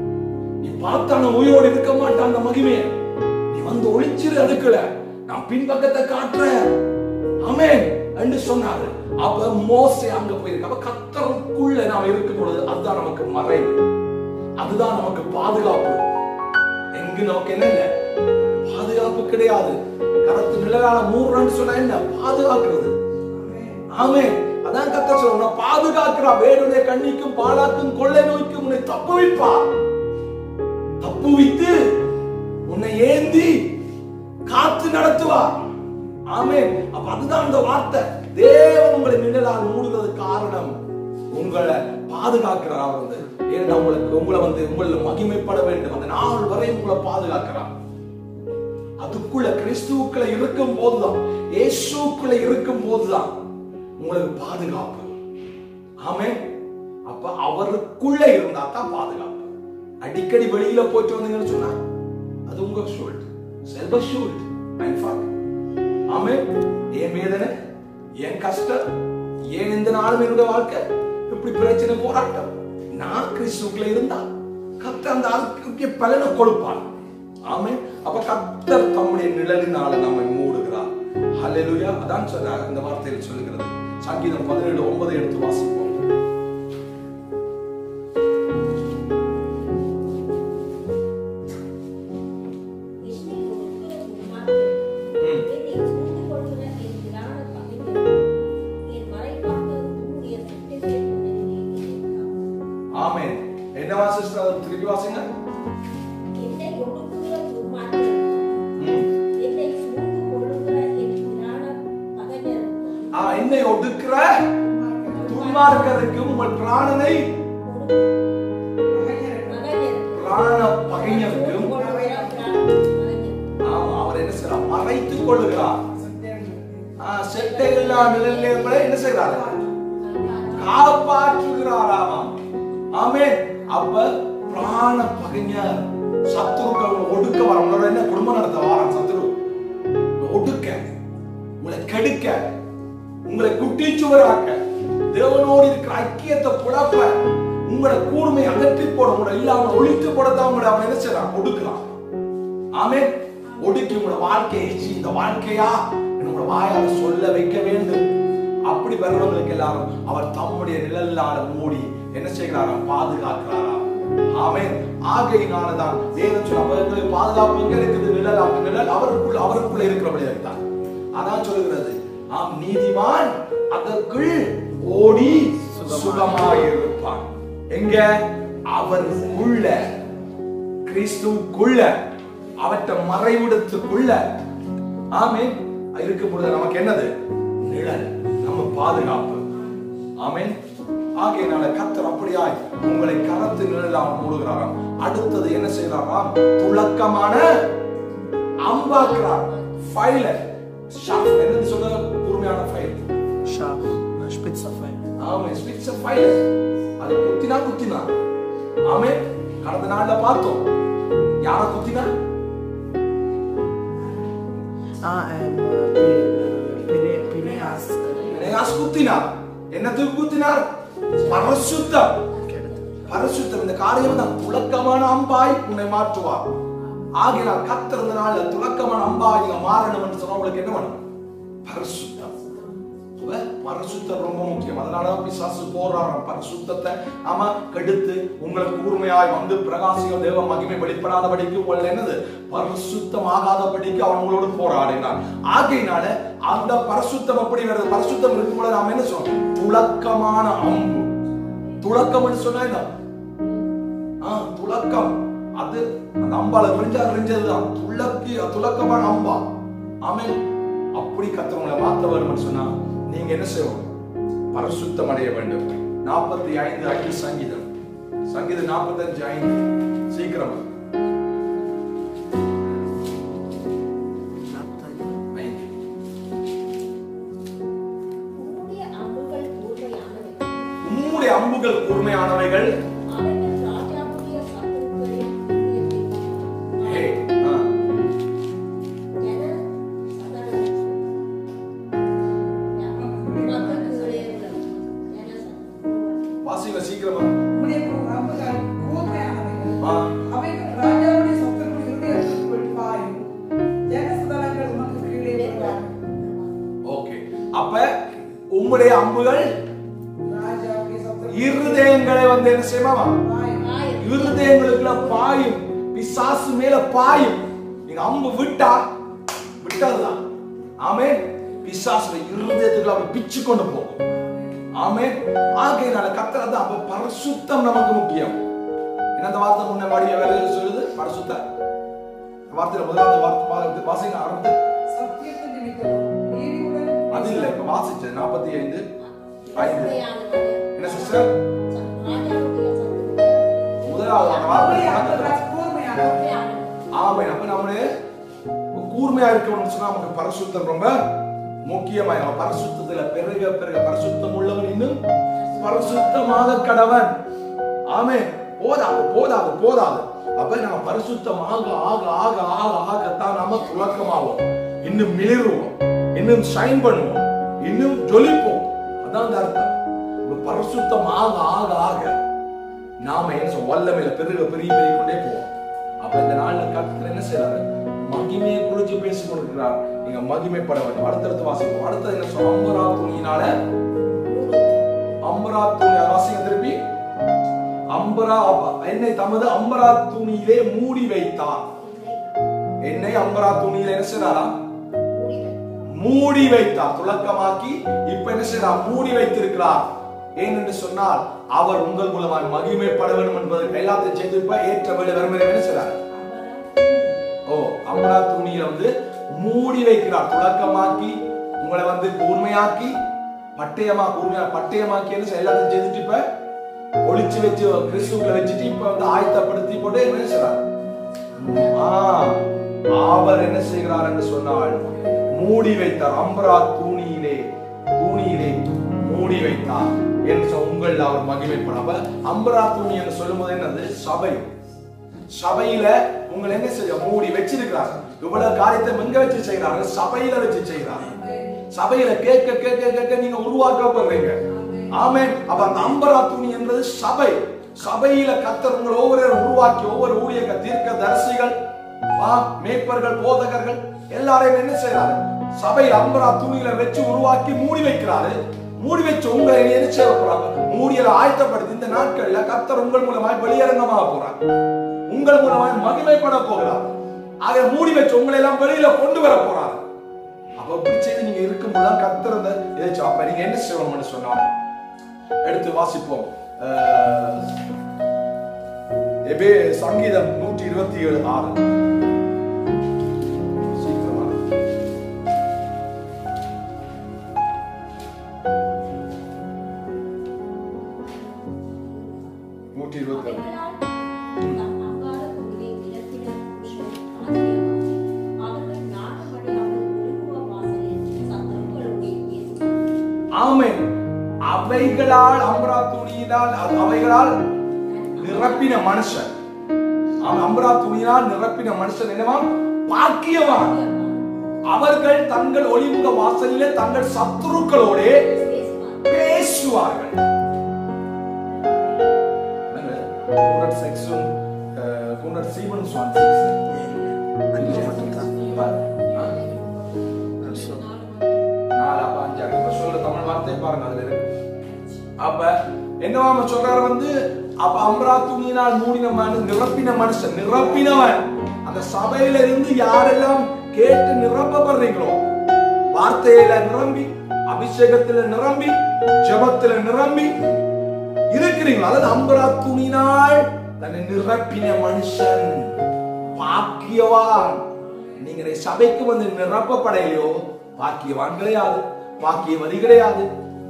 நீ பார்த்தான உயிரோடு இருக்க மாட்டான் அந்த மகிமையை நீ வந்து ஒளிச்சிரு அதுக்குள்ள நான் பின்பக்கத்தை காட்டுறேன் ஆமென் என்று சொன்னாரு அப்ப மோசே அங்க போயிருக்கு அப்ப கத்தருக்குள்ள நாம் இருக்கும் பொழுது அதுதான் நமக்கு மறைவு அதுதான் நமக்கு பாதுகாப்பு எங்கு நமக்கு என்ன இல்ல பாதுகாப்பு கிடையாது கரத்து நிழலால மூடுறான்னு சொன்னா என்ன பாதுகாக்கிறது ஆமே அதான் கத்த சொல்ல பாதுகாக்கிறா வேறுடைய கண்ணிக்கும் பாலாக்கும் கொள்ளை நோய்க்கும் உன்னை தப்புவிப்பா தப்புவித்து உன்னை ஏந்தி காத்து நடத்துவார் ஆமே அப்ப அதுதான் அந்த வார்த்தை தேவன் உங்களை நிழலால் மூடுகிறது காரணம் உங்களை பாதுகாக்கிறார் அவர் வந்து ஏன்னா உங்களுக்கு உங்களை வந்து உங்களை மகிமைப்பட வேண்டும் அந்த நாள் வரை உங்களை பாதுகாக்கிறார் அதுக்குள்ள கிறிஸ்துவுக்குள்ள இருக்கும் போதுதான் இயேசுக்குள்ள இருக்கும் போதுதான் உங்களுக்கு பாதுகாப்பு ஆமே அப்ப அவருக்குள்ள இருந்தா தான் பாதுகாப்பு அடிக்கடி வெளியில போயிட்டு வந்தீங்கன்னு சொன்னா அது உங்க ஷூல்ட் செல்வ ஷூல்ட் ஆமே ஏன் வேதனை ஏன் கஷ்டம் ஏன் இந்த நாளும் என்னுடைய வாழ்க்கை இப்படி பிரச்சனை போராட்டம் நான் கிறிஸ்துக்குள்ள இருந்தா கர்த்தர் அந்த ஆளுக்கு பலனை கொடுப்பார் ஆமே அப்ப கர்த்தர் தம்முடைய நிழலினால நம்மை மூடுகிறார் ஹalleluya அதான் சொன்னார் இந்த வார்த்தையில் சொல்லுகிறது சங்கீதம் பதினேழு ஒன்பதை எடுத்து வாசிப்போம் ம். ஆமென் என்ன வாசிஸ்டர் அதை திருப்பி வாசிங்க ம். ஆ, என்னை ஒடுக்கிற துன்மார்க்கருக்கு உங்கள் பிராணனை பிராண பகைஞருக்கும் ஆமா அவர் என்ன செய்யறார் மறைத்துக் கொள்ளுகிறார் ஆ, செட்டை இல்லா நிழலிலே கூட என்ன செய்கிறார் காப்பாற்றுகிறாராமா ஆமென் அப்ப பிராண பகைஞர் சத்துருக்கள் ஒடுக்க வர உங்களோட என்ன குடும்பம் நடத்த வாரம் சத்துரு ஒடுக்க உங்களை கெடுக்க உங்களை குட்டிச்சுவராக்க தேவனோடு இருக்கிற ஐக்கியத்தை குழப்ப உங்களை கூர்மை அகற்றி போட உங்களை இல்லாம ஒழித்து போடத்தான் உங்களை அவன் என்ன செய்யறான் ஒடுக்கலாம் ஆமென் ஒடுக்கி உங்களோட வாழ்க்கையை சி, இந்த வாழ்க்கையா உங்களோட வாயால சொல்ல வைக்க வேண்டும் அப்படி வர்றவங்களுக்கு எல்லாரும் அவர் தம்முடைய நிழலால மூடி என்ன செய்கிறாராம் பாதுகாக்கிறாராம் ஆமென் ஆகையினாலதான் வேதம் சொல்ல அவர்களுக்கு பாதுகாப்பு எங்க இருக்குது நிழல் அந்த நிழல் அவருக்குள்ள அவருக்குள்ள இருக்கிறபடியாக தான் அதான் சொல்லுகிறது ஆம் நீதிமான் அதற்குள் ஓடி சுகமாயிருப்பான் எங்க அவருக்குள்ள கிறிஸ்துவுக்குள்ள அவற்றை மறைவிடத்துக்குள்ள ஆமென் இருக்கும் பொழுது நமக்கு என்னது நிழல் நம்ம பாதுகாப்பு ஆமென் ஆகையினால கத்தர் அப்படியாய் உங்களை கரத்து நிழலாக மூடுகிறாராம் அடுத்தது என்ன செய்யறாராம் துளக்கமான அம்பாக்குறார் ஃபைல ஷாப் என்னன்னு சொல்ல கூர்மையான ஃபைல் Scharf, eine Spitzerpfeil. ஆமா ஸ்பிட்ஸ் ஃபைல் அது குத்தினா குத்தினா ஆமே கடந்த நாள்ல பார்த்தோம் யார குத்தினா Ah, ähm, äh, Pine- Pineas. äh, பிணையாஸ் குத்தினார் என்னத்துக்கு குத்தினார் பரசுத்தம் Kinnett. பரிசுத்தம் இந்த காரியம் தான் துலக்கமான அம்பாய் உன்னை மாற்றுவார் ஆகினால் கத்திருந்த நாள்ல துலக்கமான அம்பாய் நீங்க மாறணும் என்று சொன்னா உங்களுக்கு என்ன வேணும் பரிசுத்தம் அப்ப பரிசுத்தம் ரொம்ப முக்கியம் அதனால பிசாசு போராடுறான் பரிசுத்தத்தை நாம கெடுத்து உங்களை கூர்மையாய் வந்து பிரகாசியம் தேவ மகிமை வெளிப்படாதபடிக்கு உங்களை என்னது பரிசுத்தம் ஆகாதபடிக்கு அவன் உங்களோடு போராடினான் ஆகையினால அந்த பரிசுத்தம் எப்படி வருது பரிசுத்தம் இருக்கும்போது நாம என்ன சொல்றோம் துலக்கமான அம்பு துலக்கம்னு சொன்னா என்ன ஆ, துலக்கம் அது அந்த அம்பால விரிஞ்சா விரிஞ்சதுதான் துலக்கி துலக்கமான அம்பா ஆமென் அப்படி கத்தவங்களை மாத்த வரும்னு சொன்னா நீங்க என்ன செய்யணும் பரிசுத்தம் அடைய வேண்டும் நாற்பத்தி ஐந்து ஐந்து சங்கீதம் சங்கீதம் நாற்பத்தஞ்சு ஐந்து சீக்கிரம் Abteil. ஐந்து. உம்முடைய அம்புகள் கூர்மையானவை. உம்முடைய அம்புகள் கூர்மையானவைகள் அவைகள் ராஜாவுடைய சத்துருக்களின் ஹே, இதயத்தை ஆ, ஜன சதனம். மக்கள் ஊழியர்கள். ஜன சதனம். வாசிங்க சீக்கிரமா உம்முடைய அம்புகள் கூர்மையானவைகள். ஆ, அவைகள் ராஜாவுடைய சத்துருக்கள் இருதயத்திற்குள் பாயும். ஜனசதனங்கள் உமக்கு கீழே விழும். ஓகே அப்ப உம்முடைய அம்புகள் ராஜாவுடைய சத்துருக்கள் இருதயங்களை வந்து என்ன செய்வாமா பாயும். ஆயிரம். இருதயங்களுக்குள்ள பாயும் பிசாசு மேல பாயும் நீங்க அம்பு விட்டா விட்டதுதான் ஆமே பிசாசுல இருதயத்துக்குள்ள அவன் பிச்சு கொண்டு போகும் ஆமே ஆகையினால கத்துறது அப்ப பரிசுத்தம் நமக்கு முக்கியம் என்ன அந்த வார்த்தை முன்ன வாடிய வேலை சொல்லுது பரிசுத்தம் இந்த வார்த்தையில முதலாவது வார்த்தை வா- வாசிங்க ஆரம்பித்து சத்தியத்தை நிமித்தமும் நீதியுடன் அது இல்லை இப்ப வாசிச்சது நாற்பத்தி ஐந்து ஐந்து உண்மையானவர்கள். என்ன சிஸ்டர் ராஜாவுடைய சத்துருக்கள் முதலாவது அந்த அவருடைய வார்த்தை அம்புகள் கூர்மையானவை. உண்மையானவர்கள். ஆமை அப்ப நம்மளே கூர்மையா இருக்கணும்னு சொன்னா நமக்கு பரிசுத்தம் ரொம்ப முக்கியமா நம்ம பரிசுத்தத்துல பெருக பெருக பரிசுத்தம் உள்ளவன் இன்னும் பரிசுத்தமாக கடவன் ஆமே போதாது போதாது போதாது அப்ப நம்ம பரிசுத்தமாக ஆக ஆக ஆக ஆகத்தான் நம்ம துலக்கமாவோம் இன்னும் மிளிருவோம் இன்னும் ஷைன் பண்ணுவோம் இன்னும் ஜொலிப்போம் அதான் அந்த அர்த்தம் இப்ப பரிசுத்தம் ஆக ஆக ஆக நாம என்ன சொல்ல வல்லமையில பெருக பெரிய பெருகி கொண்டே போவோம் அப்ப இந்த நாள்ல கர்த்தர் என்ன செய்யறாரு மகிமையை குறிச்சு பேசி கொடுக்கிறார் நீங்க மகிமைப்பட வேண்டும் அடுத்தடுத்து வாசிப்போம் அடுத்தது என்ன சொல்ல அம்பரா துணியினால அம்பரா துணி வாசிங்க திருப்பி அம்பரா என்னை தமது அம்பரா துணியிலே மூடி வைத்தார் என்னை அம்பரா துணியில என்ன செய்யறாரா மூடி வைத்தார் துலக்கமாக்கி இப்ப என்ன செய்யறார் மூடி வைத்திருக்கிறார் ஏன் என்று சொன்னால் அவர் உங்கள் மூலமாய் மகிமைப்பட வேண்டும் என்பதற்கு எல்லாத்தையும் செய்து இப்ப ஏற்ற வேலை வரும் என்ன செய்றார் ஓ அம்பரா துணியில வந்து மூடி வைக்கிறார் துலக்கமாக்கி உங்களை வந்து கூர்மையாக்கி பட்டயமா கூர்மையா பட்டயமாக்கி என்ன செய்ய- எல்லாத்தையும் செய்துட்டு இப்ப ஒளிச்சு வச்சு கிறிஸ்துக்குள்ள வச்சுட்டு இப்ப வந்து ஆயத்தப்படுத்தி போட்டு என்ன செய்றார் ஆ, அவர் என்ன செய்கிறார் என்று சொன்னால் மூடி வைத்தார் அம்பரா தூணியிலே தூணியிலே மூடி வைத்தார் என்று சொ- உங்கள் அவர் மகிமைப்பட அப்ப அம்பரா தூணி என்று சொல்லும்போது என்னது சபை சபையில உங்களை என்ன செய்ய மூடி வச்சிருக்கிறார் இவ்வளவு காரியத்தை எங்க வச்சு செய்கிறார்கள் சபையில வச்சு செய்கிறார்கள் சபையில கேட்க கேட்க கேட்க நீங்க உருவாக்கப்படுறீங்க ஆமென் அப்ப அந்த அம்பரா துணி என்பது சபை சபையில கத்தர் உங்களை ஒவ்வொரு உருவாக்கி ஒவ்வொரு ஊழியர்கள் தீர்க்க தரிசிகள் ஆ, மேய்ப்பர்கள் போதகர்கள் எல்லாரையும் என்ன செய்யறாரு சபையில் அம்பரா துணியில வச்சு உருவாக்கி மூடி வைக்கிறாரு மூடி வச்சு உங்களை என்ன செய்ய போறாங்க மூடியில ஆயத்தப்படுத்தி இந்த நாட்கள்ல கத்தர் உங்கள் மூலமாய் வெளியரங்கமாக போறார் உங்கள் மூலமாய் மகிமைப்பட போகிறார் அதை மூடி வச்சு உங்களை எல்லாம் வெளியில கொண்டு வர போறாரு அப்ப இப்படி செய்து நீங்க இருக்கும்போது தான் கத்தர் அந்த இதை சொ- அப்ப நீங்க என்ன செய்யணும்னு சொன்னா எடுத்து வாசிப்போம் அஹ், எபே சங்கீதம் நூற்றி இருபத்தி ஏழு ஆறு சீக்கிரமா நூற்றி இருபத்தி ஏழு அவர்களால் தம் அங்கார பொருளை நிலத்தின புருஷன் ஆச்சரியமாம். அவர்கள் ஞானமடையாமல் விழுங்குவ வாசலில் சத்துருக்களோடே பேசுவார்கள். ஆமென் அவைகளால் அம்பரா துணியினால் அது அவைகளால் நிரப்பின மனுஷன் அவன் அம்பரா துணியினால் நிரப்பின மனுஷன் என்னவா பாக்கியவான் அவர்கள் தங்கள் ஒளிமுக வாசலிலே தங்கள் சத்துருக்களோடே பேசுவார்கள். பேசுவார்கள் என்னங்க? 106 உம், அஹ், 107 உம் சுவாமி six. அஞ்சு மட்டும்தான் ஆ? நாலு அப்ப அஞ்சு அப்ப சொல்ற தமிழ் வார்த்தை பாருங்க அதுல இருக்கு அப்ப என்னவாம சொல்றாரு வந்து அப்ப அம்ரா துணியினால் மூடின மனு நிரப்பின மனுஷன் நிரப்பினவன் அந்த சபையில இருந்து யாரெல்லாம் கேட்டு நிரப்பப்படுறீங்களோ வார்த்தையில நிரம்பி அபிஷேகத்துல நிரம்பி ஜெபத்துல நிரம்பி இருக்கிறீங்களோ அதாவது அம்பரா துணினால் தன்னை நிரப்பின மனுஷன் பாக்கியவான் நீங்க இந்த சபைக்கு வந்து நிரப்பப்படையிலையோ பாக்கியவான் கிடையாது பாக்கியவதி கிடையாது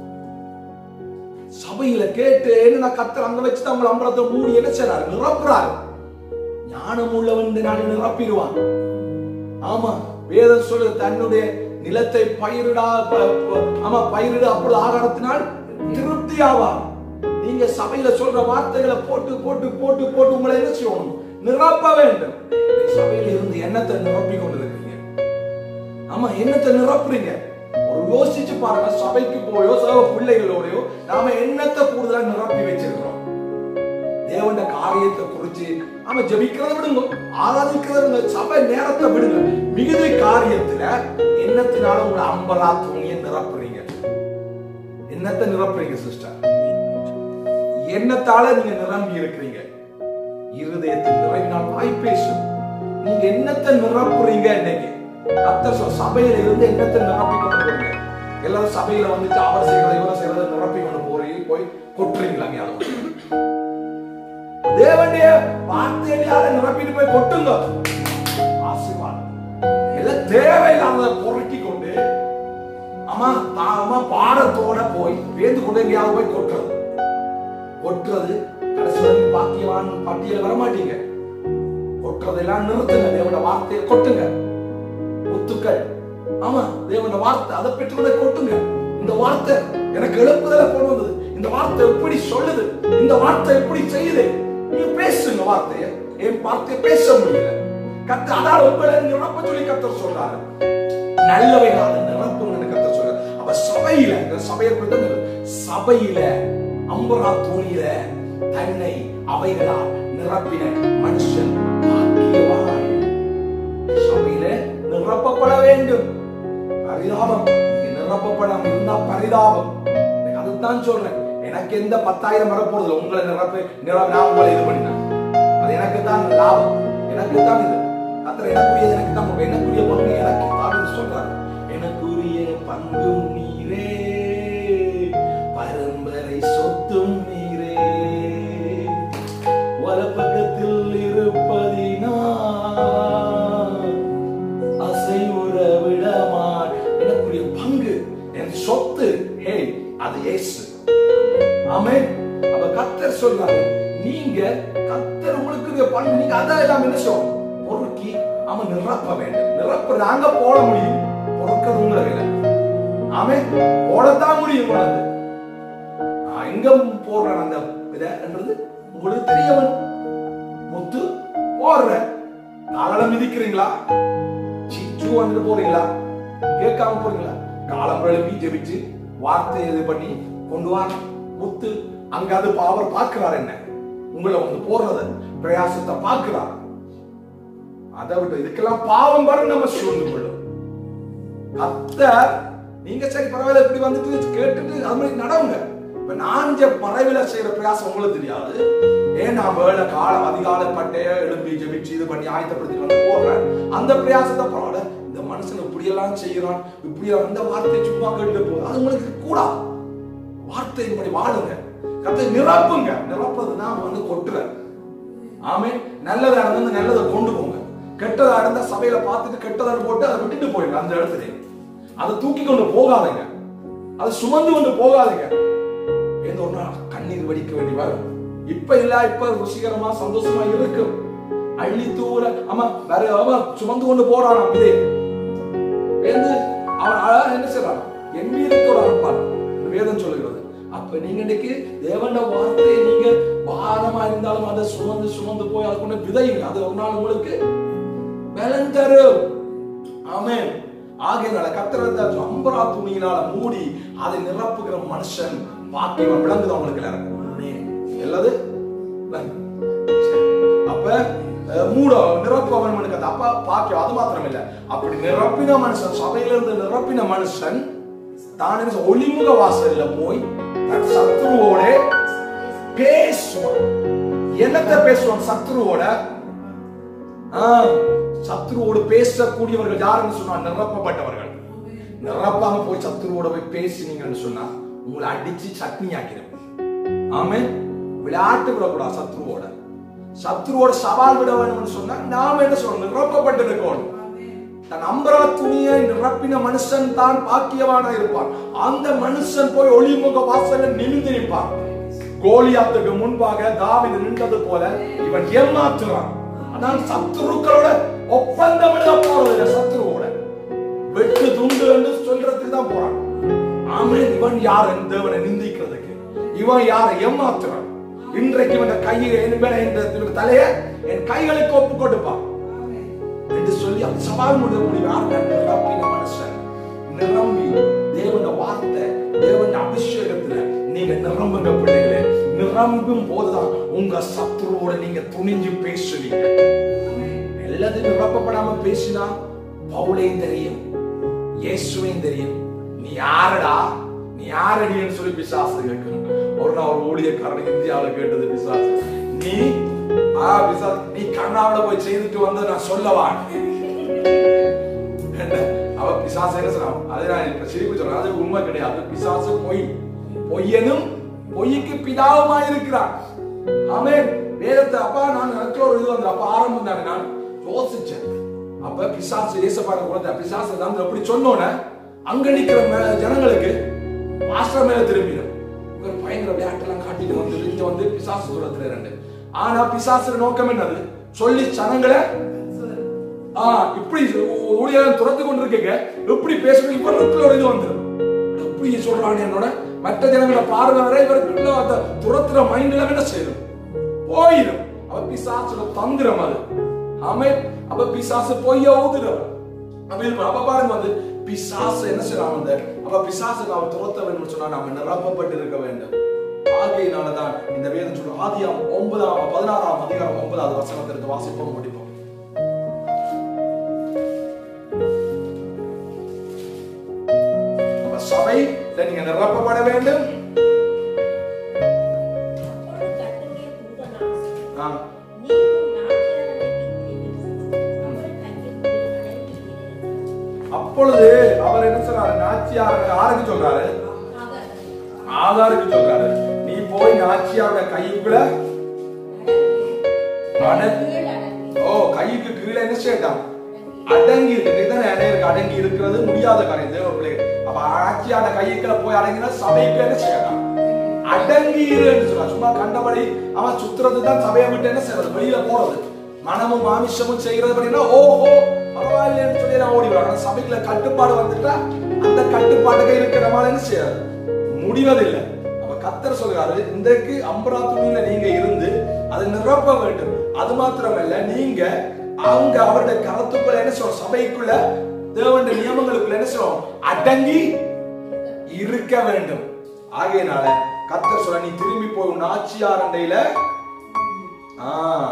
சபையில கேட்டு என்ன கத்தர் அங்க வச்சு தான் அம்பரத்தை மூடி என்ன செய்றாரு நிரப்புறாரு ஞானம் உள்ளவன் இந்த நாடு நிரப்பிடுவான் ஆமா வேதம் சொல்லு தன்னுடைய நிலத்தை பயிரிடா ப- ப- ஆமா பயிரிடு அப்பொழுது ஆகாரத்தினால் திருப்தி ஆவார் நீங்க சபையில சொல்ற வார்த்தைகளை போட்டு போட்டு போட்டு போட்டு உங்களை என்ன செய்யணும் நிரப்ப வேண்டும் நீங்க சபையில இருந்து எண்ணத்தை நிரப்பி கொண்டிருக்கீங்க ஆமா எண்ணத்தை நிரப்புறீங்க ஒரு யோசிச்சு பாருங்க சபைக்கு போயோ சக பிள்ளைகளோடயோ நாம எண்ணத்தை கூடுதலா நிரப்பி வச்சிருக்கிறோம் தேவண்ட காரியத்தை குறிச்சு ஆமா ஜெபிக்கிறத விடுங்க ஆராதிக்கிறத விடுங்க சபை நேரத்தை விடுங்க மிகுதி காரியத்துல எண்ணத்தினால உங்களை அம்பலா துணியை நிரப்புறீங்க எண்ணத்தை நிரப்புறீங்க சிஸ்டர் எண்ணத்தால நீங்க நிரம்பி இருக்கிறீங்க இருதயத்தின் நிறைவினால் வாய் பேசும் நீங்க எண்ணத்தை நிரப்புறீங்க இன்னைக்கு கத்தர் சொல் சபையில இருந்து எண்ணத்தை நிரப்பி கொண்டு போறீங்க எல்லாரும் சபையில வந்துட்டு அவர் செய்யறதை இவர் செய்யறதை நிரப்பி கொண்டு போறீங்க போய் கொட்டுறீங்களா அங்கேயாவது? தேவனுடைய வார்த்தையால நிரப்பிட்டு போய் கொட்டுங்க ஆசீர்வாதம் எல்லாம் தேவையில்லாத புரட்டி கொண்டு அம்மா தாமா பாடத்தோட போய் வேந்து கொண்டு எங்கேயாவது போய் கொட்டுறது கொட்டுறது கடைசி வரைக்கும் பாக்கியவான் பட்டியல் வர மாட்டீங்க கொட்டுறதெல்லாம் நிறுத்துங்க தேவன வார்த்தையை கொட்டுங்க முத்துக்கள் ஆமா தேவன வார்த்தை அதை பெற்றுவதை கொட்டுங்க இந்த வார்த்தை எனக்கு எழுப்புதல கொண்டு வந்தது இந்த வார்த்தை எப்படி சொல்லுது இந்த வார்த்தை எப்படி செய்யுது நீங்க பேசுங்க வார்த்தையை என் வார்த்தையை பேச முடியல கத்த அதான் உங்களை நிரப்ப சொல்லி கத்தர் சொல்றாரு நல்லவைகளால நிரப்புங்கன்னு கத்தர் சொல்றாரு அப்ப சபையில இந்த சபையை குறித்து அந்த சபையில அம்பரா தூணியில தன்னை அவைகளால் நிரப்பின மனுஷன் பாக்கியவான் சபையில நிரப்பப்பட வேண்டும் பரிதாபம் நீங்க நிரப்பப்படாம இருந்தா பரிதாபம் எனக்கு அதுதான் சொல்றேன் எனக்கு எந்த பத்தாயிரம் வரப்போறது உங்களை நிரப்ப நிரப்ப நான் உங்களை இது பண்ணினேன் அது எனக்கு தான் லாபம் எனக்கு தான் இது அத்தனை எனக்குரிய எனக்கு தான் கொடுப்பேன். எனக்குரிய பங்கு எனக்கு தான் சொல்றாரு எனக்குரிய பங்கும் நீரே பரம்பரை சொத்தும் நீரே வலப்பக்கத்தில் இருப்பதினால் அசைவுற விடமான் எனக்குரிய பங்கு என் சொத்து ஹே அது இயேசு ஆமென் அப்ப கத்தர் சொல்றாரு நீங்க கத்தர் உங்களுக்கு பங்கு நீங்க அதான் எல்லாம் என்ன செய்யணும் பொறுக்கி அவன் நிரப்ப வேண்டும் நிரப்ப நாங்க போட முடியும் பொறுக்கிறது உங்களை வேலை ஆமென் போடத்தான் முடியும் உனக்கு நான் எங்க போடுறேன் அந்த விதைன்றது உங்களுக்கு தெரியவன் முத்து போடுறேன் காலம் மிதிக்கிறீங்களா சிச்சு வந்துட்டு போறீங்களா கேட்காம போறீங்களா காலம் எழுப்பி ஜெபிச்சு வார்த்தையை இது பண்ணி கொண்டு வா முத்து அங்க அது அவர் பார்க்கிறார் என்ன உங்களை வந்து போடுறத பிரயாசத்தை பார்க்கிறார் அதை விட்டு இதுக்கெல்லாம் பாவம் வரும் நம்ம சூழ்ந்து கொள்ளும் கத்தர் நீங்க சரி பரவாயில்ல இப்படி வந்துட்டு கேட்டுட்டு அது மாதிரி நடவுங்க இப்ப நான் இங்க பறவையில செய்யற பிரயாசம் உங்களுக்கு தெரியாது ஏன் நான் வேலை காலம் அதிகாலை பட்டைய எழுப்பி ஜெபிச்சு இது பண்ணி ஆயத்தப்படுத்தி வந்து போடுறேன் அந்த பிரயாசத்தை பரவாயில்ல இந்த மனுஷன் இப்படி எல்லாம் செய்யறான் இப்படி அந்த வார்த்தை சும்மா கேட்டு போகுது அது உங்களுக்கு கூடாது வார்த்தையின்படி வாழுங்க கத்தை நிரப்புங்க நிரப்புறதுன்னா அவன் வந்து கொட்டுறேன் ஆமே நல்லதா இருந்தா நல்லதை கொண்டு போங்க கெட்டதா இருந்தா சபையில பார்த்துட்டு கெட்டதா போட்டு அதை விட்டுட்டு போயிடுங்க அந்த இடத்துல அதை தூக்கி கொண்டு போகாதீங்க அதை சுமந்து கொண்டு போகாதீங்க ஏதோ ஒரு நாள் கண்ணீர் வடிக்க வேண்டி வரும் இப்ப இல்ல இப்ப ருசிகரமா சந்தோஷமா இருக்கும் அள்ளி தூர ஆமா வேற அவன் சுமந்து கொண்டு போறான் இதே என்று அவன் அழகா என்ன செய்றான் என் மீதத்தோட அனுப்பான் வேதம் சொல்லுகிறது அப்ப நீங்க இன்னைக்கு தேவண்ட வார்த்தையை நீங்க பாரமா இருந்தாலும் அதை சுமந்து சுமந்து போய் அது கொண்டு விதையுங்க அது ஒரு நாள் உங்களுக்கு பலன் தரும் ஆமென் ஆகையினால கத்திரத்த அம்பரா துணியினால மூடி அதை நிரப்புகிற மனுஷன் பாக்கியம் விளங்குது அவங்களுக்கு எல்லாரும் ஆமென். எல்லாது விளங்கு. சரி. அப்ப அஹ், மூட நிரப்பவன் மனுக்கு அப்ப பாக்கியம் அது மாத்திரம் இல்ல அப்படி நிரப்பின மனுஷன் சபையில இருந்து நிரப்பின மனுஷன் தான் என்ன செய்ய- ஒளிமுக வாசல்ல போய் தன் சத்துருவோட பேசுவான் என்னத்தை பேசுவான் சத்துருவோட ஆ, சத்துருவோடு பேசக்கூடியவர்கள் யாருன்னு சொன்னா நிரப்பப்பட்டவர்கள் நிரப்பாம போய் சத்துருவோட போய் பேசினீங்கன்னு சொன்னா உங்களை அடிச்சு சட்னி ஆக்கிடும் ஆமே விளையாட்டு விடக்கூடாது சத்ருவோட சத்ருவோட சவால் விட வேணும்னு சொன்னா நாம என்ன சொல்லணும் நிரப்பப்பட்டு இருக்கணும் தன் அம்பரா துணியை நிரப்பின மனுஷன் தான் பாக்கியவானா இருப்பான் அந்த மனுஷன் போய் ஒளிமுக வாசல்ல நிமிந்து நிற்பான் கோலியாத்துக்கு முன்பாக தாவீது நின்றது போல இவன் ஏமாத்துறான் அதான் சத்துருக்களோட ஒப்பந்தம் எழுத போறது இல்ல சத்துருவோட வெட்டு துண்டு என்று சொல்றதுக்கு தான் போறான் ஆமென் இவன் யார் என் தேவனை நிந்திக்கிறதுக்கு இவன் யாரை ஏமாத்துறான் இன்றைக்கு இவன் கையை என் மேல இந்த இவன் தலைய என் கைகளுக்கு ஒப்பு கொடுப்பான் என்று சொல்லி அந்த சவால் முடிய முடியும் யார் நிரப்பின மனுஷன் நிரம்பி தேவன வார்த்தை தேவன் அபிஷேகத்துல நீங்க நிரம்புங்க பிள்ளைகளே நிரம்பும் போதுதான் உங்க சத்துருவோட நீங்க துணிஞ்சு பேசுவீங்க எல்லாத்தையும் நிரப்பப்படாம பேசினா பவுலையும் தெரியும் இயேசுவையும் தெரியும் நீ யாரடா நீ யாரடின்னு சொல்லி பிசாசு கேட்கணும் ஒரு நாள் ஒரு ஊழியக்காரன் இந்தியாவுல கேட்டது பிசாசு நீ ஆ பிசாசு நீ கர்நாடகா போய் செய்துட்டு வந்து நான் சொல்லவா என்ன? அவ பிசாசு என்ன சொன்னான் அது நான் இப்ப சிரிப்பு சொல்றேன் அது உண்மை கிடையாது பிசாசு பொய் பொய்யனும் பொய்க்கு பிதாவுமா இருக்கிறான் ஆமென் வேதத்தை அப்பா நான் எனக்கு ஒரு இது வந்து அப்ப ஆரம்பம் தானே நான் யோசிச்சேன் அப்ப பிசாசு ஏசப்பாட குழந்தை பிசாசு தான் அப்படி சொன்னோன்னே அங்க நிக்கிற மே- ஜனங்களுக்கு மாஸ்டர் மேல திரும்பிடும் இவர் பயங்கர விளையாட்டெல்லாம் காட்டிட்டு வந்து இங்க வந்து பிசாசு தூரத்துல ரெண்டு ஆனா பிசாசு நோக்கம் என்னது சொல்லி ஜனங்களை ஆ இப்படி ஊழியர் துரத்து கொண்டிருக்கீங்க எப்படி பேசணும் இவருக்குள்ள ஒரு இது வந்துடும் எப்படி சொல்றான் என்னோட மற்ற ஜனங்களை பார்வை வரை இவருக்குள்ள அந்த துரத்துற மைண்ட்ல என்ன செய்யும் போயிடும் அவ பிசாசுல தந்திரம் அது ஆமே அப்ப பிசாசு பொய்ய ஊதுறவன் அப்ப இது- அப்ப பாருங்க வந்து பிசாசு என்ன செய்யறான் வந்து அப்ப பிசாசு நாம் துரத்த வேண்டும் சொன்னா நாம நிரப்பப்பட்டு இருக்க வேண்டும் ஆகையினாலதான் இந்த வேதம் சொல்லும் ஆதியாம் ஒன்பதாம் பதினாறாம் அதிகாரம் ஒன்பதாவது வசனத்திற்கு வாசிப்போம் முடிப்போம் அப்ப சபையில நீங்க நிரப்பப்பட வேண்டும் அப்பொழுது கர்த்தருடைய தூதனானவர், ஆ, நீயும் நாட்டியானவரை பிடித்து அவர் கையில் அடங்கி அப்பொழுது அவர் என்ன சொல்றாரு நாச்சியார் யாருக்கு சொல்றாரு அவர் ஆதாருக்கு சொல்றாரு நீ போய் நாச்சியாரோட கைக்குள்ள அடங்கி கீழ் அடங்கி ஓ கைக்கு கீழே என்ன செய்யட்டான் அடங்கி இருக்கு இதுதானே அநேகருக்கு அடங்கி இருக்கிறது முடியாத காரியம் தேவ பிள்ளைகள் அப்ப ஆட்சியான கைக்குள்ள போய் அடங்கினா சபைக்கு என்ன செய்யலாம் அடங்கி இருன்னு சொல்றான் சும்மா கண்டபடி அவன் சுத்துறது தான் சபையை விட்டு என்ன செய்யறது வெளியில போறது மனமும் மாமிஷமும் செய்யறது அப்படின்னா ஓஹோ பரவாயில்லைன்னு சொல்லி நான் ஓடி வரான் சபைக்குள்ள கட்டுப்பாடு வந்துட்டா அந்த கட்டுப்பாட்டுக்கு இருக்கிற மாதிரி என்ன செய்யாது முடிவதில்லை அப்ப கத்தர் சொல்றாரு இன்றைக்கு அம்பரா துணியில நீங்க இருந்து அதை நிரப்ப வேண்டும் அது மாத்திரமல்ல நீங்க அவங்க அவருடைய கருத்துக்குள்ள என்ன சொல்ற சபைக்குள்ள தேவனுடைய நியமங்களுக்குள்ள என்ன செய்வோம் அடங்கி இருக்க வேண்டும் ஆகையினால கர்த்தர் சொல்ல நீ திரும்பி போய் உன் ஆட்சியார் அண்டையில ஆ,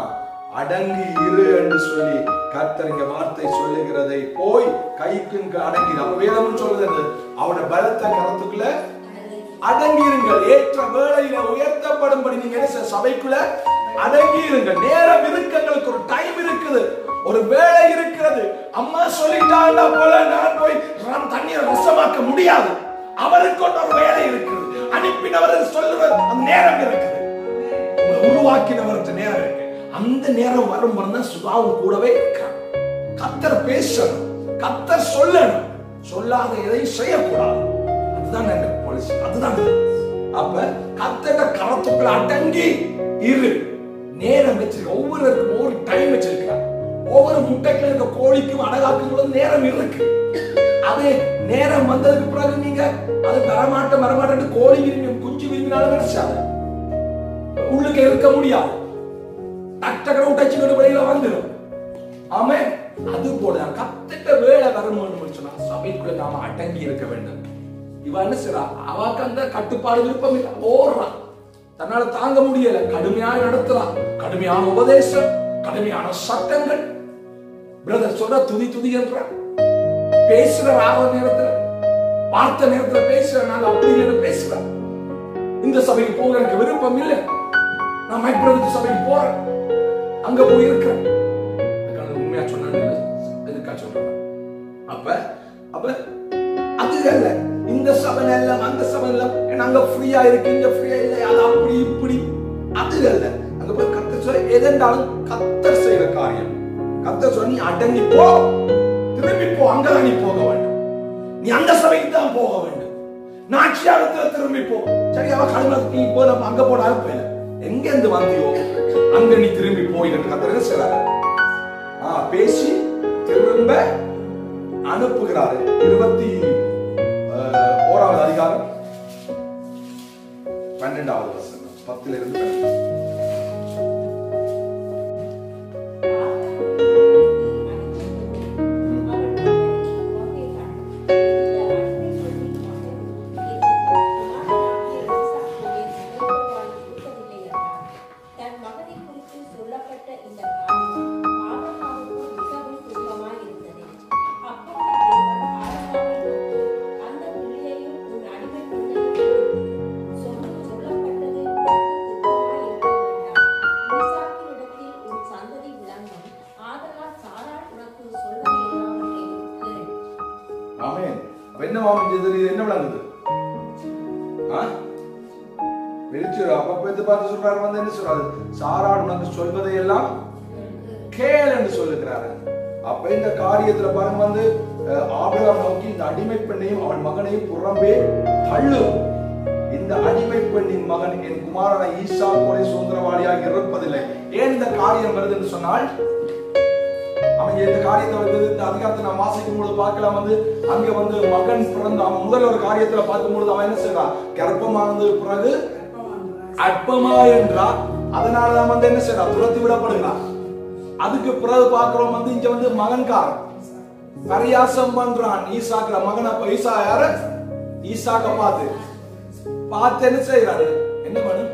அடங்கி இரு என்று சொல்லி கர்த்தர் இங்க வார்த்தை சொல்லுகிறதை போய் கைக்கு அடங்கி நம்ம வேதம் சொல்றது என்னது? அவருடைய பலத்த கரத்துக்குள்ள அடங்கி இருங்கள் ஏற்ற வேளையில உயர்த்தப்படும்படி நீங்க என்ன செய்ய- சபைக்குள்ள அடங்கி இருங்கள் நேரம் இருக்கு எங்களுக்கு ஒரு டைம் இருக்குது ஒரு வேலை இருக்கிறது அம்மா சொல்லிட்டாண்டா போல நான் போய் நான் தண்ணீரை ரசமாக்க முடியாது அவருக்கு ஒரு வேலை இருக்குது அனுப்பினவர் சொல்லுற அந்த நேரம் இருக்குது உங்களை உருவாக்கினவருக்கு நேரம் இருக்கு அந்த நேரம் வரும் தான் சுதாவும் கூடவே இருக்கான் கத்தர் பேசணும் கத்தர் சொல்லணும் சொல்லாத எதையும் செய்யக்கூடாது அதுதான் எங்க பாலிசி அதுதான் இது. அப்ப கத்தட கரத்துக்குள்ள அடங்கி இரு நேரம் வச்சிருக்க ஒவ்வொருவருக்கும் ஒவ்வொரு டைம் வச்சிருக்கிறார் ஒவ்வொரு முட்டைக்குள்ள இருக்க கோழிக்கும் அடகாக்கும் பொழுது நேரம் இருக்கு அது நேரம் வந்ததுக்கு பிறகு நீங்க அது வரமாட்ட வரமாட்டேன்னு கோழி விரும்பி குஞ்சு விரும்பினாலும் நினைச்சாது உள்ளுக்கு இருக்க முடியாது டக்டக்கரை விட்டச்சுக்கிட்டு வெளியில வந்துடும் ஆமே அது போல கத்திட்ட வேலை வரணும்னு சொன்னா சபைக்குள்ள நாம அடங்கி இருக்க வேண்டும் இவ என்ன செய்றா அவாக்கு அந்த கட்டுப்பாடு விருப்பம் இல்லை ஓடுறான் தன்னால தாங்க முடியல கடுமையாக நடத்துறான் கடுமையான உபதேசம் கடுமையான சட்டங்கள் பிரதர் சொல்ற துதி துதி என்றான் பேசுற ஆக நேரத்துல வார்த்தை நேரத்துல பேசுறனால அப்படி இல்லைன்னு பேசுறான் இந்த சபைக்கு போக எனக்கு விருப்பம் இல்லை நான் மைக் பிரதர் சபைக்கு போறேன் அங்க போய் இருக்கிறேன் அதுக்கான உண்மையா சொன்னாங்க எதுக்கா சொல்றேன் அப்ப அப்ப அது அல்ல இந்த சபை எல்லாம் அந்த சபை எல்லாம் ஏன்னா அங்க ஃப்ரீயா இருக்கு இங்க ஃப்ரீயா இல்லை அது அப்படி இப்படி அது அல்ல அங்க போய் கத்தர் சொல்ல எதென்றாலும் கத்தர் செய்யற காரியம் கத்தர் சொல்ல நீ அடங்கி போ திரும்பி போ அங்கதான் நீ போக வேண்டும் நீ அந்த சபைக்கு தான் போக வேண்டும் நாச்சியாரத்துல திரும்பி போ சரி அவ கடமை நீ போ நம்ம அங்க போட அனுப்பல எங்க இருந்து வந்தியோ அங்க நீ திரும்பி போய் என்று கத்தர் செய்றாரு ஆ பேசி திரும்ப அனுப்புகிறாரு இருபத்தி அஹ், ஓராவது அதிகாரம் பன்னெண்டாவது வசனம் பத்துல இருந்து பன்னெண்டு. தன் மகனை குறித்து சொல்லப்பட்ட இந்த காரியம் ஆபிரகாமுக்கு மிகவும் துன்பமாய் இருந்தது. அப்பொழுது தேவன் ஆபிரகாமை நோக்கி, அந்த பிள்ளையையும் உன் அடிமைப் பெண்ணையும் குறித்து சொல்ல- சொல்லப்பட்டது உனக்கு துன்பமாய் இருக்க வேண்டாம். ஈசாக்கினிடத்தில் உன் சந்ததி விளங்கும். ஆதலால் சாராள் உனக்கு சொல்வதை எல்லாவற்றையும் கேள். ஆமென் அப்ப என்ன மாமன் செய்தது இது என்ன விளங்குது ஆ? வெளிச்சூர் அப்ப எடுத்து பார்த்து சொல்றாரு வந்து என்ன சொல்றாரு சாராள் உனக்கு சொல்வதை எல்லாம் கேள் என்று சொல்லுகிறாரு அப்ப இந்த காரியத்துல பாருங்க வந்து அஹ், ஆபிரகாம் நோக்கி இந்த அடிமை பெண்ணையும் அவன் மகனையும் புறம்பே தள்ளு இந்த அடிமை பெண்ணின் மகன் என் குமாரனை ஈசா கொலை சுதந்திரவாளியாக இருப்பதில்லை ஏன் இந்த காரியம் வருது என்று சொன்னால் அவன் இந்த காரியத்தை வந்து இந்த அதிகாரத்தை நான் வாசிக்கும் பொழுது பார்க்கலாம் வந்து அங்க வந்து மகன் பிறந்த அவன் முதல்ல ஒரு காரியத்துல பார்க்கும் பொழுது அவன் என்ன செய்யறான் கர்ப்பமானது பிறகு அற்பமா என்றார் அதனாலதான் வந்து என்ன செய்யறான் துரத்தி விடப்படுகிறான் அதுக்கு பிறகு பார்க்கிறோம் வந்து இங்க வந்து மகன்காரன் பரியாசம் பண்றான் ஈசாக்குற மகன் அப்ப ஈசா யாரு ஈசாக்க பார்த்து பார்த்து என்ன செய்யறாரு என்ன பண்ணு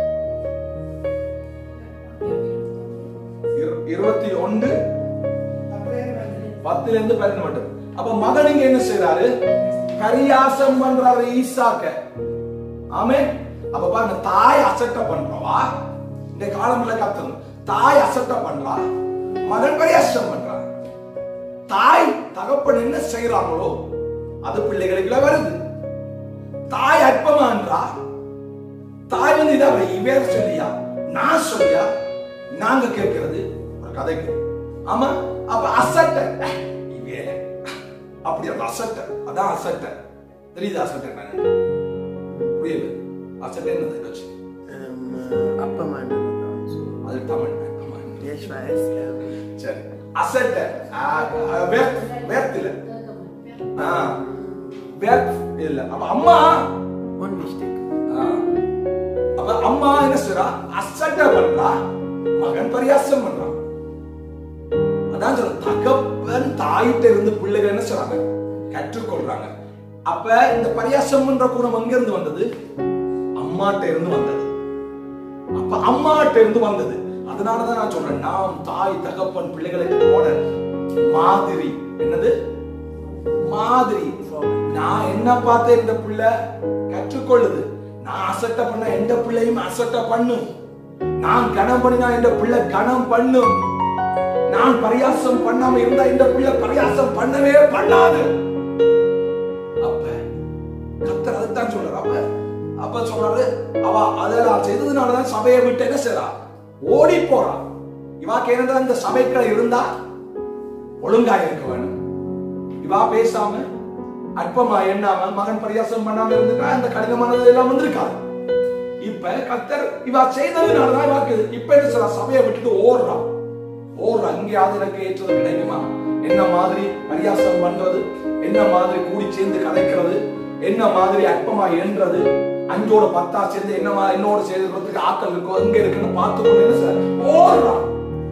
இரு- இருபத்தி ஒன்று அப்படியே வந்து பத்துல இருந்து பன்னெண்டு மட்டும் அப்ப மகன் இங்க என்ன செய்யறாரு பரியாசம் பண்றாரு ஈசாக்க ஆமே அப்ப பாருங்க தாய் அசட்ட பண்றவா இந்த காலம்ல கத்தணும் தாய் அசட்ட பண்றா மகன் பரியாசம் பண்றா தாய் தகப்பன் என்ன செய்யறாங்களோ அது பிள்ளைகளுக்குள்ள வருது தாய் அற்பமான்றா தாய் வந்து இதை இவர் சொல்லியா நான் சொல்லியா நாங்க கேட்கிறது ஒரு கதைக்கு ஆமா அப்ப அசட்ட அஹ், இவே அப்படி அந்த அசட்ட அதான் அசட்ட தெரியுது அசட்ட என்னன்னு புரியுது அசட்ட என்னது வச்சு Ähm, äh, Abgemeinde. So. அது தமிழ் ஆமா. Ja, ich weiß. Ähm, சரி அசட்ட வேர்த் வேர்த் இல்ல ஆ, வேர்த் இல்ல அப்ப அம்மா unwichtig. ஆ, அப்ப அம்மா என்ன செய்றா அசட்ட பண்றா மகன் பரியாசம் பண்றான் அதான் சொல்ற தகப்பன் தாயிட்ட இருந்து பிள்ளைகள் என்ன செய்றாங்க கற்றுக்கொள்றாங்க அப்ப இந்த பரியாசம்ன்ற குணம் எங்க இருந்து வந்தது அம்மாட்ட இருந்து வந்தது அப்ப அம்மாட்ட இருந்து வந்தது அதனாலதான் நான் சொல்றேன் நாம் தாய் தகப்பன் பிள்ளைகளுக்கு போட மாதிரி என்னது மாதிரி நான் என்ன பார்த்தேன் இந்த பிள்ளை கற்றுக்கொள்ளுது நான் அசட்ட பண்ண எந்த பிள்ளையும் அசட்ட பண்ணும் நான் கனம் பண்ணினா இந்த பிள்ளை கனம் பண்ணும் நான் பரியாசம் பண்ணாம இருந்தா இந்த பிள்ளை பரியாசம் பண்ணவே பண்ணாது அப்ப கத்தர் அதுதான் சொல்றாரு அப்ப அப்ப சொல்றாரு அவ அதெல்லாம் செய்ததுனாலதான் சபையை விட்டு என்ன செய்றா ஓடி போறா இவாக்கு என்னடா இந்த சபைக்குள்ள இருந்தா ஒழுங்கா இருக்க வேணும் இவா பேசாம அற்பமா எண்ணாம மகன் பரியாசம் பண்ணாம இருந்துட்டா இந்த கடினமானது எல்லாம் வந்திருக்காது இப்ப கத்தர் இவா செய்ததுனாலதான் இவாக்கு இப்ப என்ன சொல்றா சபையை விட்டுட்டு ஓடுறா ஓடுறா இங்கேயாவது எனக்கு ஏற்றது கிடைக்குமா என்ன மாதிரி பரியாசம் பண்றது என்ன மாதிரி கூடி சேர்ந்து கதைக்கிறது என்ன மாதிரி அற்பமா என்றது அஞ்சோட பத்தா சேர்ந்து என்னமா என்னோட சேர்ந்துக்கிறதுக்கு ஆக்கள் இருக்கோ எங்க இருக்குன்னு பார்த்து கொண்டு என்ன சார் ஓடுறான்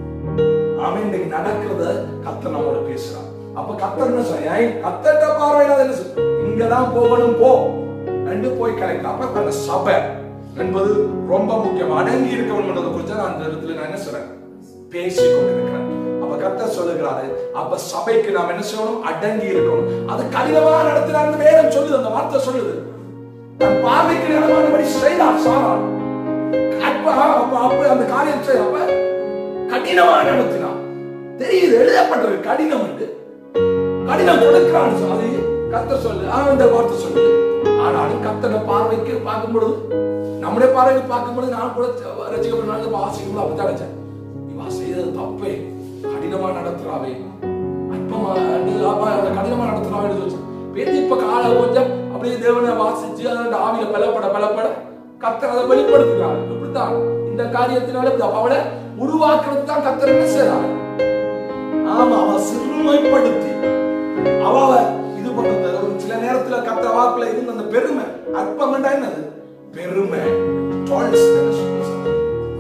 அவன் இன்னைக்கு நடக்கிறத கத்தர் நம்மோட பேசுறான் அப்ப கத்தர் என்ன சொல்ற ஏன் கத்தர்ட்ட பார்வையில அது என்ன சொல்ற? இங்கதான் போகணும் போ ரெண்டு போய் கலைக்கலாம் அப்ப அந்த சபை என்பது ரொம்ப முக்கியம் அடங்கி இருக்க வேணும்ன்றதை குறித்து நான் அந்த இடத்துல நான் என்ன சொல்றேன் பேசி கொண்டிருக்கிறேன் அப்ப கத்தர் சொல்லுகிறாரு அப்ப சபைக்கு நாம் என்ன செய்யணும் அடங்கி இருக்கணும் அது கடினமா நடத்தினார் வேதம் சொல்லுது அந்த வார்த்தை சொல்லுது தன் பார்வைக்கு நிலமானபடி செய்தார் சாரான் அப்ப அப்ப அப்ப அந்த காரியம் செய்ய அப்ப கடினமா நடத்தினான் தெரியுது எழுதப்பட்டிருக்கு கடினம் என்று கடினம் கொடுக்கிறான்னு சொல்லி அது கத்தர் சொல்லு ஆனா இந்த வார்த்தை சொல்லு ஆனாலும் கத்தட பார்வைக்கு பார்க்கும் பொழுது நம்முடைய பார்வைக்கு பார்க்கும் பொழுது நான் கூட ரசிக்கப்பட்ட வாசிக்கும் போது அப்படித்தான் நினைச்சேன் இவா செய்தது தப்பே கடினமா நடத்துறாவே அற்பமா அப்ப அந்த கடினமா நடத்துறாவே வச்சு பேசி இப்ப கால கொஞ்சம் அப்படியே தேவனை வாசிச்சு அதோட ஆவியில பலப்பட பலப்பட கத்தர் அதை வெளிப்படுத்துகிறார் இப்படித்தான் இந்த காரியத்தினால இப்படி அவளை உருவாக்குறது தான் கத்தர் என்ன செய்றாரு ஆமா அவ சிறுமைப்படுத்தி அவ அவ இது பண்றது ஒரு சில நேரத்துல கத்த வாக்குல இருந்த அந்த பெருமை அற்பம்டா என்னது பெருமை Toils என்ன சொல்றது?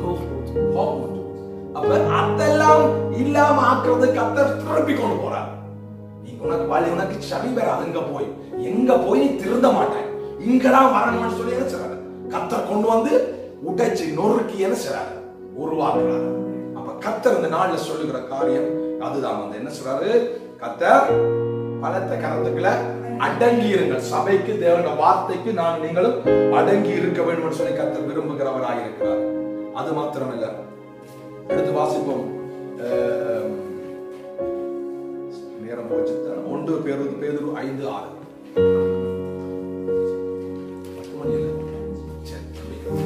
கோபம். அப்ப அதெல்லாம் இல்லாம ஆக்குறது கத்தர் திருப்பி கொண்டு போறார் நீ உனக்கு வழி உனக்கு சரி பெறாது எங்க போய் எங்க போய் நீ திருந்த மாட்டேன் இங்கதான் வரணும்னு சொல்லி என்ன செய்றாரு கத்தர் கொண்டு வந்து உடைச்சு நொறுக்கி என்ன செய்றாரு உருவாக்குறாரு அப்ப கத்தர் இந்த நாள்ல சொல்லுகிற காரியம் அதுதான் வந்து என்ன சொல்றாரு கத்தர் பலத்த கரத்துக்களை அடங்கி இருங்கள் சபைக்கு தேவன வார்த்தைக்கு நான் நீங்களும் அடங்கி இருக்க வேண்டும் என்று சொல்லி கத்தர் விரும்புகிறவராய் இருக்கிறார் அது மாத்திரமல்ல எடுத்து வாசிப்போம் அஹ், நேரம் போச்சு ஒன்று பேரு பேரு ஐந்து ஆறு பத்து மணி இல்லை. சரி, நம்பிக்கை.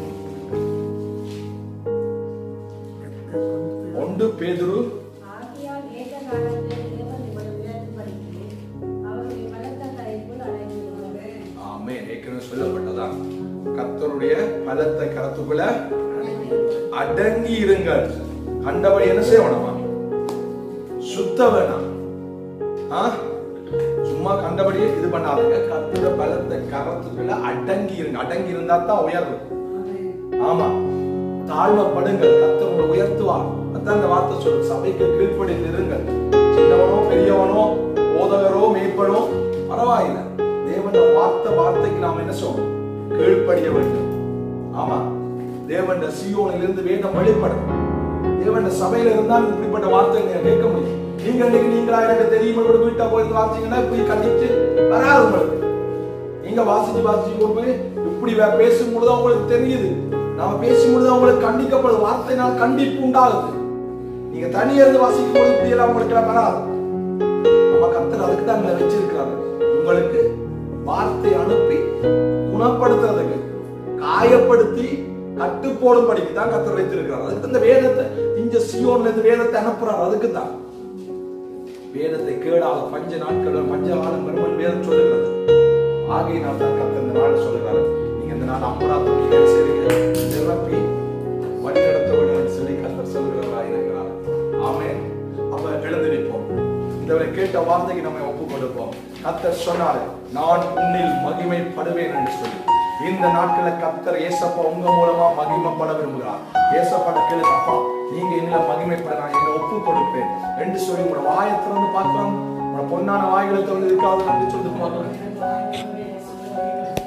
ஒன்று பேதுரு ஆகையால் ஏக காலத்தில் தேவன் இவரை உயர்த்தும்படிக்கு அவருடைய பலத்த கரைக்குள் அடங்கியுள்ளது. ஆமே ஏற்கனவே சொல்லப்பட்டதான் கர்த்தருடைய பலத்த கரத்துக்குள்ள அடங்கி இருங்கள் கண்டபடி என்ன செய்ய வேணாமா சுத்த வேணாம் ஆ? சும்மா கண்டபடியே இது பண்ணாதுங்க கர்த்தருடைய பலத்த கரத்துக்குள்ள அடங்கி இருங்க அடங்கி இருந்தா தான் உயர்வு ஆமா தாழ்மைப்படுங்கள் கர்த்தர் உங்களை உயர்த்துவார் அதான் அந்த வார்த்தை சொல்லு சபைக்கு கீழ்ப்படிந்து இருங்கள் சின்னவனோ பெரியவனோ போதகரோ மேய்ப்பனோ பரவாயில்லை தேவன் வார்த்தை வார்த்தைக்கு நாம் என்ன சொல்லணும் கீழ்ப்படிய வேண்டும் ஆமா தேவன் சியோனிலிருந்து வேதம் வெளிப்படும் தேவன் சபையில இருந்தால் இப்படிப்பட்ட வார்த்தை நீங்க கேட்க முடியும் நீங்க இன்னைக்கு நீங்களா எனக்கு தெரியும் ஒரு வீட்டை போய் வாசிங்கன்னா போய் கண்டிச்சு வராது உங்களுக்கு நீங்க வாசிச்சு வாசிச்சு கொண்டு போய் இப்படி வே- பேசும் பொழுது உங்களுக்கு தெரியுது நாம பேசும் பொழுது உங்களுக்கு கண்டிக்கப்படும் வார்த்தையினால் கண்டிப்பு உண்டாகுது நீங்க தனியா இருந்து வாசிக்கும் போது இப்படி எல்லாம் உங்களுக்கு எல்லாம் வராது நம்ம கர்த்தர் அதுக்கு தான் எங்களை வச்சிருக்கிறாரு உங்களுக்கு வார்த்தை அனுப்பி குணப்படுத்துறதுக்கு காயப்படுத்தி கட்டு போடும்படிக்கு தான் கர்த்தர் வைத்திருக்கிறார் அதுக்கு இந்த வேதத்தை இங்க சியோன்ல இருந்து வேதத்தை அனுப்புறாரு அதுக்கு தான் வேதத்தை கேடாத பஞ்ச நாட்கள் பஞ்ச காலம் பெருமன் வேதம் சொல்லுகிறது ஆகையினால் தான் கர்த்தர் இந்த நாள் சொல்லுகிறாரு நீங்க இந்த நாள் அம்பரா துணியை செய்றீங்க நிரப்பி வழிநடத்த வேண்டும் சொல்லி கர்த்தர் சொல்லுகிறவராக இருக்கிறார் ஆமென் அப்ப எழுந்து நிற்போம் இதுவரை கேட்ட வார்த்தைக்கு நம்ம ஒப்பு கொடுப்போம் கர்த்தர் சொன்னாரு நான் உன்னில் மகிமைப்படுவேன் என்று சொல்லி இந்த நாட்கள கர்த்தர் ஏசப்பா உங்க மூலமா மகிமைப்பட விரும்புகிறார் ஏசப்பட கேளுங்கப்பா நீங்க என்னல மகிமைப்பட நான் என்ன ஒப்பு கொடுப்பேன் என்று சொல்லி உங்களோட வாயை திறந்து பார்க்கலாம் உங்களோட பொன்னான வாய்களை திறந்து இருக்காது நன்றி சொல்லி பார்க்கலாம்